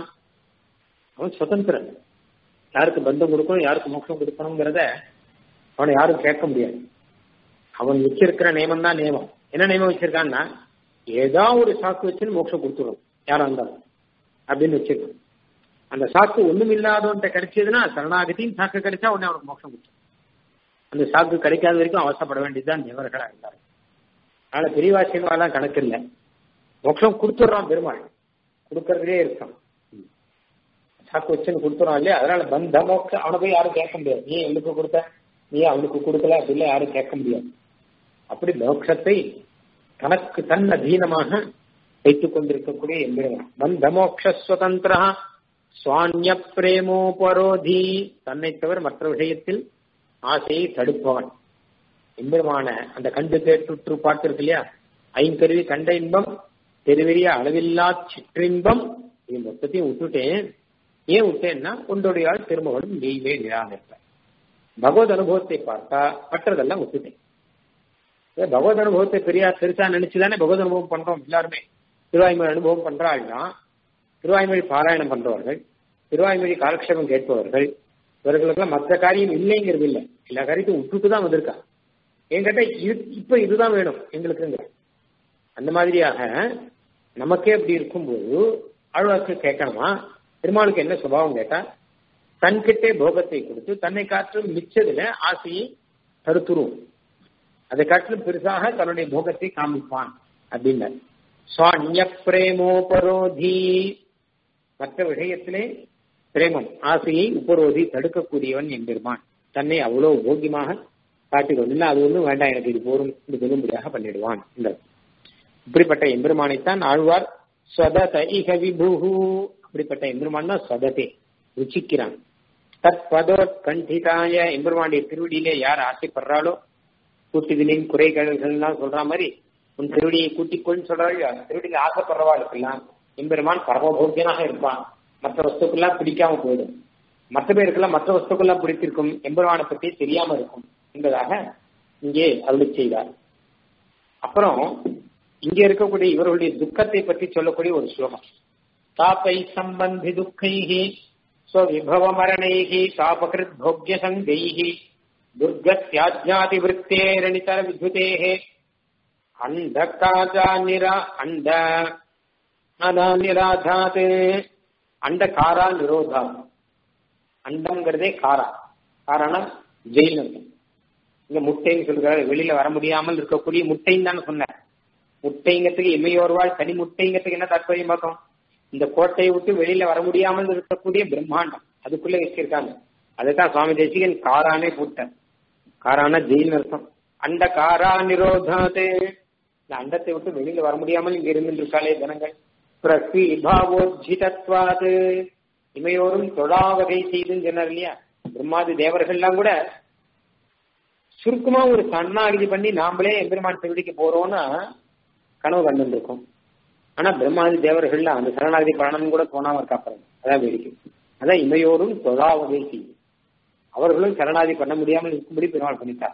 அவன் சுதந்திரன் யாருக்கு பந்தம் கொடுக்கணும் யாருக்கு மோட்சம் கொடுக்கணுங்கிறத அவனை யாரும் கேட்க முடியாது அவன் வச்சிருக்கிற நியமம் தான் நியமம் என்ன நியமம் வச்சிருக்கான்னா ஏதாவது ஒரு சாக்கு வச்சுன்னு மோட்சம் கொடுத்துரும் யாரா இருந்தாலும் அப்படின்னு வச்சிருக்கோம் அந்த சாக்கு ஒண்ணும் இல்லாதவன்ட்ட கிடைச்சதுன்னா சரணாகத்தியும் சாக்கு கிடைச்சா உடனே அவனுக்கு மோட்சம் கொடுத்துரும் அந்த சாக்கு கிடைக்காத வரைக்கும் அவசரப்பட வேண்டியதுதான் தேவர்களா இருந்தார் அதனால பெரியவாசியெல்லாம் கணக்கு இல்லை மோட்சம் கொடுத்துட்றான் பெருமாள் கொடுக்கறதுலே இருக்கான் சாக்கு வச்சுன்னு கொடுத்துறான் இல்லையா அதனால பந்த மோட்சம் அவனை போய் யாரும் கேட்க முடியாது நீ எங்களுக்கு கொடுத்த நீ அவனுக்கு கொடுக்கல அப்படிலாம் யாரும் கேட்க முடியாது அப்படி மோட்சத்தை தனக்கு தன் அதீனமாக வைத்துக் கொண்டிருக்கக்கூடிய எம்பெருமான் பந்த மோக்ஷ சுதந்திரா சுவான்ய பிரேமோபரோதி தன்னை தவிர மற்ற விஷயத்தில் ஆசையை தடுப்பவன் எம்பெருமான அந்த கண்டு கேட்டுற்று பாட்டு இருக்கு இல்லையா ஐங்கருவி கண்ட இன்பம் தெருவெறிய அளவில்லா சிற்றின்பம் இது மொத்தத்தையும் விட்டுட்டேன் ஏன் விட்டேன்னா உன்னுடைய ஆள் திருமகளும் நீவே நிராகரிப்ப பகவத் அனுபவத்தை பார்த்தா மற்றதெல்லாம் விட்டுட்டேன் பகவத் அனுபவத்தை பெரியா பெருசா நினைச்சுதானே பகவத் அனுபவம் பண்றோம் எல்லாருமே திருவாய்மொழி அனுபவம் பண்றாள்னா திருவாய்மொழி பாராயணம் பண்றவர்கள் திருவாய்மொழி காலக்ஷேபம் கேட்பவர்கள் இவர்களுக்கெல்லாம் மற்ற காரியம் இல்லைங்கிறது இல்லை எல்லா காரியத்தையும் விட்டுட்டு தான் வந்திருக்கா என்கிட்ட இது இப்ப இதுதான் வேணும் எங்களுக்குங்க அந்த மாதிரியாக நமக்கே அப்படி இருக்கும்போது ஆழ்வார்க்கு கேட்கணுமா பெருமாளுக்கு என்ன சுபாவம் கேட்டா தன்கிட்டே போகத்தை கொடுத்து தன்னை காற்றும் மிச்சதுல ஆசையை தடுத்துரும் அதை காட்டிலும் பெருசாக தன்னுடைய போகத்தை காமிப்பான் அப்படின்னார் சுவான்ய பிரேமோபரோதி மற்ற விஷயத்திலே பிரேமம் ஆசையை உபரோதி தடுக்கக்கூடியவன் எம்பெருமான் தன்னை அவ்வளவு போக்கியமாக காட்டிக் இல்லை அது ஒன்றும் வேண்டாம் எனக்கு இது போரும் இது சொல்லும்படியாக பண்ணிடுவான் என்றார் இப்படிப்பட்ட எம்பெருமானைத்தான் ஆழ்வார் ஸ்வதத இக விபுகு அப்படிப்பட்ட எம்பெருமான் தான் ஸ்வததே ருச்சிக்கிறான் தத் பதோத் கண்டிதாய எம்பெருமானுடைய திருவடியிலே யார் ஆசைப்படுறாளோ கூட்டுகளின் குறைகள்லாம் சொல்ற மாதிரி உன் திருவடியை கூட்டிக்கொள்னு சொல்றாள் திருவடியில ஆசைப்படுறவாளுக்கெல்லாம் எம்பெருமான் பரமபோக்கியனாக இருப்பான் மற்ற வஸ்துக்கெல்லாம் பிடிக்காம போயிடும் மற்ற பேருக்கெல்லாம் மற்ற வஸ்துக்கெல்லாம் பிடித்திருக்கும் எம்பெருமானை பற்றி தெரியாம இருக்கும் என்பதாக இங்கே அருளி செய்தார் அப்புறம் இங்க இருக்கக்கூடிய இவர்களுடைய துக்கத்தை பற்றி சொல்லக்கூடிய ஒரு ஸ்லோகம் தாப்பை சம்பந்தி துக்கைஹி ஸ்வவிபவ மரணைஹி தாபகிருத் போக்ய சங்கைஹி துர்கத்யாஜாதி விருத்தேரணிதர வித்யுதேஹே அண்ட காஜா நிரா அண்ட அதா நிராதாத் அண்ட காரா நிரோதா அண்டம்ங்கிறதே காரா காரணம் ஜெயில் இங்க முட்டைன்னு சொல்றாரு வெளியில வர முடியாமல் இருக்கக்கூடிய முட்டைன்னு தானே சொன்னார் முட்டைங்கிறதுக்கு இமையோர்வாள் தனி முட்டைங்கிறதுக்கு என்ன தாற்பயம் பார்க்கும் இந்த கோட்டையை விட்டு வெளியில வர முடியாமல் இருக்கக்கூடிய பிரம்மாண்டம் அதுக்குள்ள வச்சிருக்காங்க அதுதான் சுவாமி தேசிகன் காரானே போட்டார் காரான ஜெயில் அர்த்தம் அண்ட காரா நிரோதாது இந்த அண்டத்தை விட்டு வெளியில வர முடியாமல் இங்க இருந்து இருக்காளே ஜனங்கள் பிரஸ்வீபாவோஜிதத்வாது இமையோரும் தொழாவகை செய்துன்னு சொன்னார் இல்லையா பிரம்மாதி தேவர்கள்லாம் கூட சுருக்கமா ஒரு சரணாகிதி பண்ணி நாமளே எம்பெருமான் திருவடிக்கு போறோம்னா கனவு கண்டு இருக்கும் ஆனா பிரம்மாதி தேவர்கள்லாம் அந்த சரணாகிதி பலனும் கூட தோணாம இருக்கா பாருங்க அதான் வேடிக்கை அதான் இமையோரும் தொழாவகை செய்யும் அவர்களும் சரணாதி பண்ண முடியாமல் இருக்கும்படி பெருமாள் பண்ணிட்டார்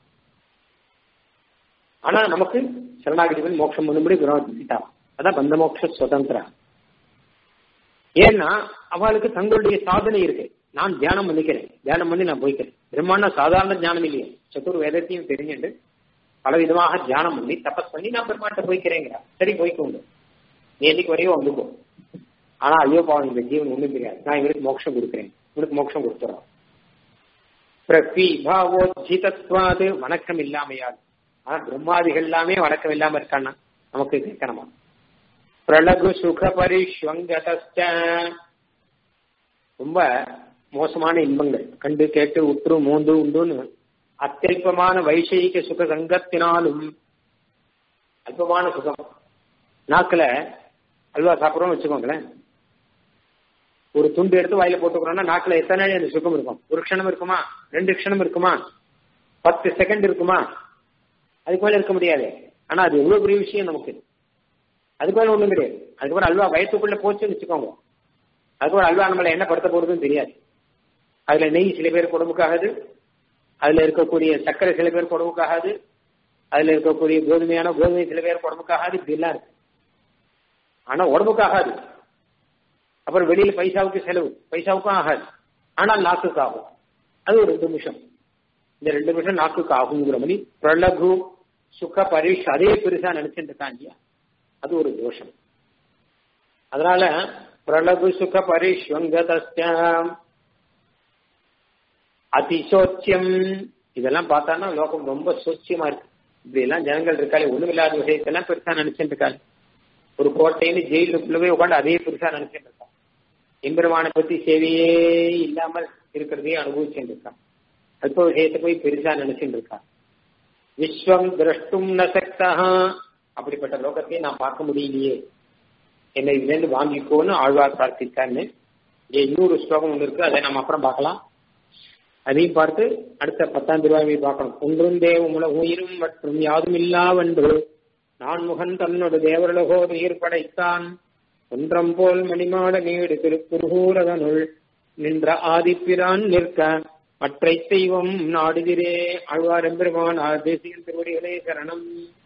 ஆனா நமக்கு சரணாகிதி பண்ணி மோட்சம் பண்ணும்படி பெருமாள் பண்ணிட்டார் அதான் பந்த மோட்ச சுதந்திரா ஏன்னா அவளுக்கு தங்களுடைய சாதனை இருக்கு நான் தியானம் பண்ணிக்கிறேன் தியானம் பண்ணி நான் போய்க்கிறேன் பிரம்மாண்ட சாதாரண தியானம் இல்லையே சத்துர் வேதத்தையும் தெரிஞ்சுட்டு பல விதமாக தியானம் பண்ணி தபஸ் பண்ணி நான் பெருமாட்ட போய்க்கிறேங்கிறா சரி போய்க்கோங்க நீ என்னைக்கு வரையும் வந்துக்கோ ஆனா ஐயோ பாவம் இந்த ஜீவன் ஒண்ணும் தெரியாது நான் இவருக்கு மோட்சம் கொடுக்குறேன் இவனுக்கு மோட்சம் கொடுத்துறோம் பிரபீபாவோஜிதத்வாது வணக்கம் இல்லாமையாது ஆனா பிரம்மாதிகள் எல்லாமே வணக்கம் இல்லாம இருக்கான்னா நமக்கு கேட்கணுமா பிரலகு சுக பரிஷ்வங்கத ரொம்ப மோசமான இன்பங்கள் கண்டு கேட்டு உற்று மூந்து உண்டுன்னு அத்தியல்பமான வைஷயிக சுக சங்கத்தினாலும் அல்பமான சுகம் நாக்கில் அல்வா சாப்பிட்றோம்னு வச்சுக்கோங்களேன் ஒரு துண்டு எடுத்து வாயில போட்டுக்கிறோம்னா நாக்கில் எத்தனை நாள் அந்த சுகம் இருக்கும் ஒரு க்ஷணம் இருக்குமா ரெண்டு க்ஷணம் இருக்குமா பத்து செகண்ட் இருக்குமா அதுக்கு மேல இருக்க முடியாது ஆனா அது எவ்வளவு பெரிய விஷயம் நமக்கு அதுக்கு மேல ஒண்ணும் கிடையாது அதுக்கப்புறம் அல்வா வயத்துக்குள்ள போச்சுன்னு வச்சுக்கோங்க அதுக்கப்புறம் அல்வா நம்மளை என்ன படுத்த போறதுன்னு தெரியாது அதுல நெய் சில பேர் உடம்புக்காகாது அதுல இருக்கக்கூடிய சர்க்கரை சில பேர் உடம்புக்காகாது அதுல இருக்கக்கூடிய கோதுமையான கோதுமை சில பேர் உடம்புக்காகாது இப்படி எல்லாம் இருக்கு ஆனா உடம்புக்காகாது அப்புறம் வெளியில பைசாவுக்கு செலவு பைசாவுக்கும் ஆகாது ஆனால் நாக்குக்கு ஆகும் அது ஒரு ரெண்டு நிமிஷம் இந்த ரெண்டு நிமிஷம் நாக்குக்கு ஆகுங்கிற மணி பிரலகு சுக பரிஷ் அதே பெருசா நினைச்சுட்டு இருக்கான் இல்லையா அது ஒரு தோஷம் அதனால பிரலகு சுக பரிஷ்வங்கதஸ்யம் அதிசோச்சியம் இதெல்லாம் பார்த்தான்னா லோகம் ரொம்ப சோச்சியமா இருக்கு இப்படி எல்லாம் ஜனங்கள் இருக்காளே ஒண்ணுமில்லாத விஷயத்தெல்லாம் பெருசா நினைச்சுட்டு இருக்காங்க ஒரு கோட்டைன்னு ஜெயிலுக்குள்ளவே உட்காந்து அதே பெருசா நினைச்சுட்டு இருக்கான் எம்பெருமானை பத்தி சேவையே இல்லாமல் இருக்கிறதையே அனுபவிச்சுட்டு இருக்கான் அல்ப விஷயத்தை போய் பெருசா நினைச்சுட்டு இருக்கான் விஸ்வம் திரஷ்டும் நசக்தா அப்படிப்பட்ட லோகத்தையும் நான் பார்க்க முடியலையே என்னை இதுலேருந்து வாங்கிக்கோன்னு ஆழ்வார் பிரார்த்தித்தான்னு இங்கே இன்னொரு ஸ்லோகம் ஒன்று இருக்கு அதை நம்ம அப்புறம் பார்க்கலாம் அதையும் பார்த்து அடுத்த பத்தாம் திருவாயை பார்க்கணும் ஒன்றும் தேவ உயிரும் மற்றும் யாதும் இல்லாவென்று நான் முகன் தன்னோடு தேவரலகோ நீர் படைத்தான் ஒன்றம் போல் மணிமாட நீடு திருக்குறுகூரதனுள் நின்ற ஆதிப்பிரான் நிற்க மற்றை தெய்வம் நாடுகிறே ஆழ்வார் எம்பெருமான் தேசிய திருவடிகளே சரணம்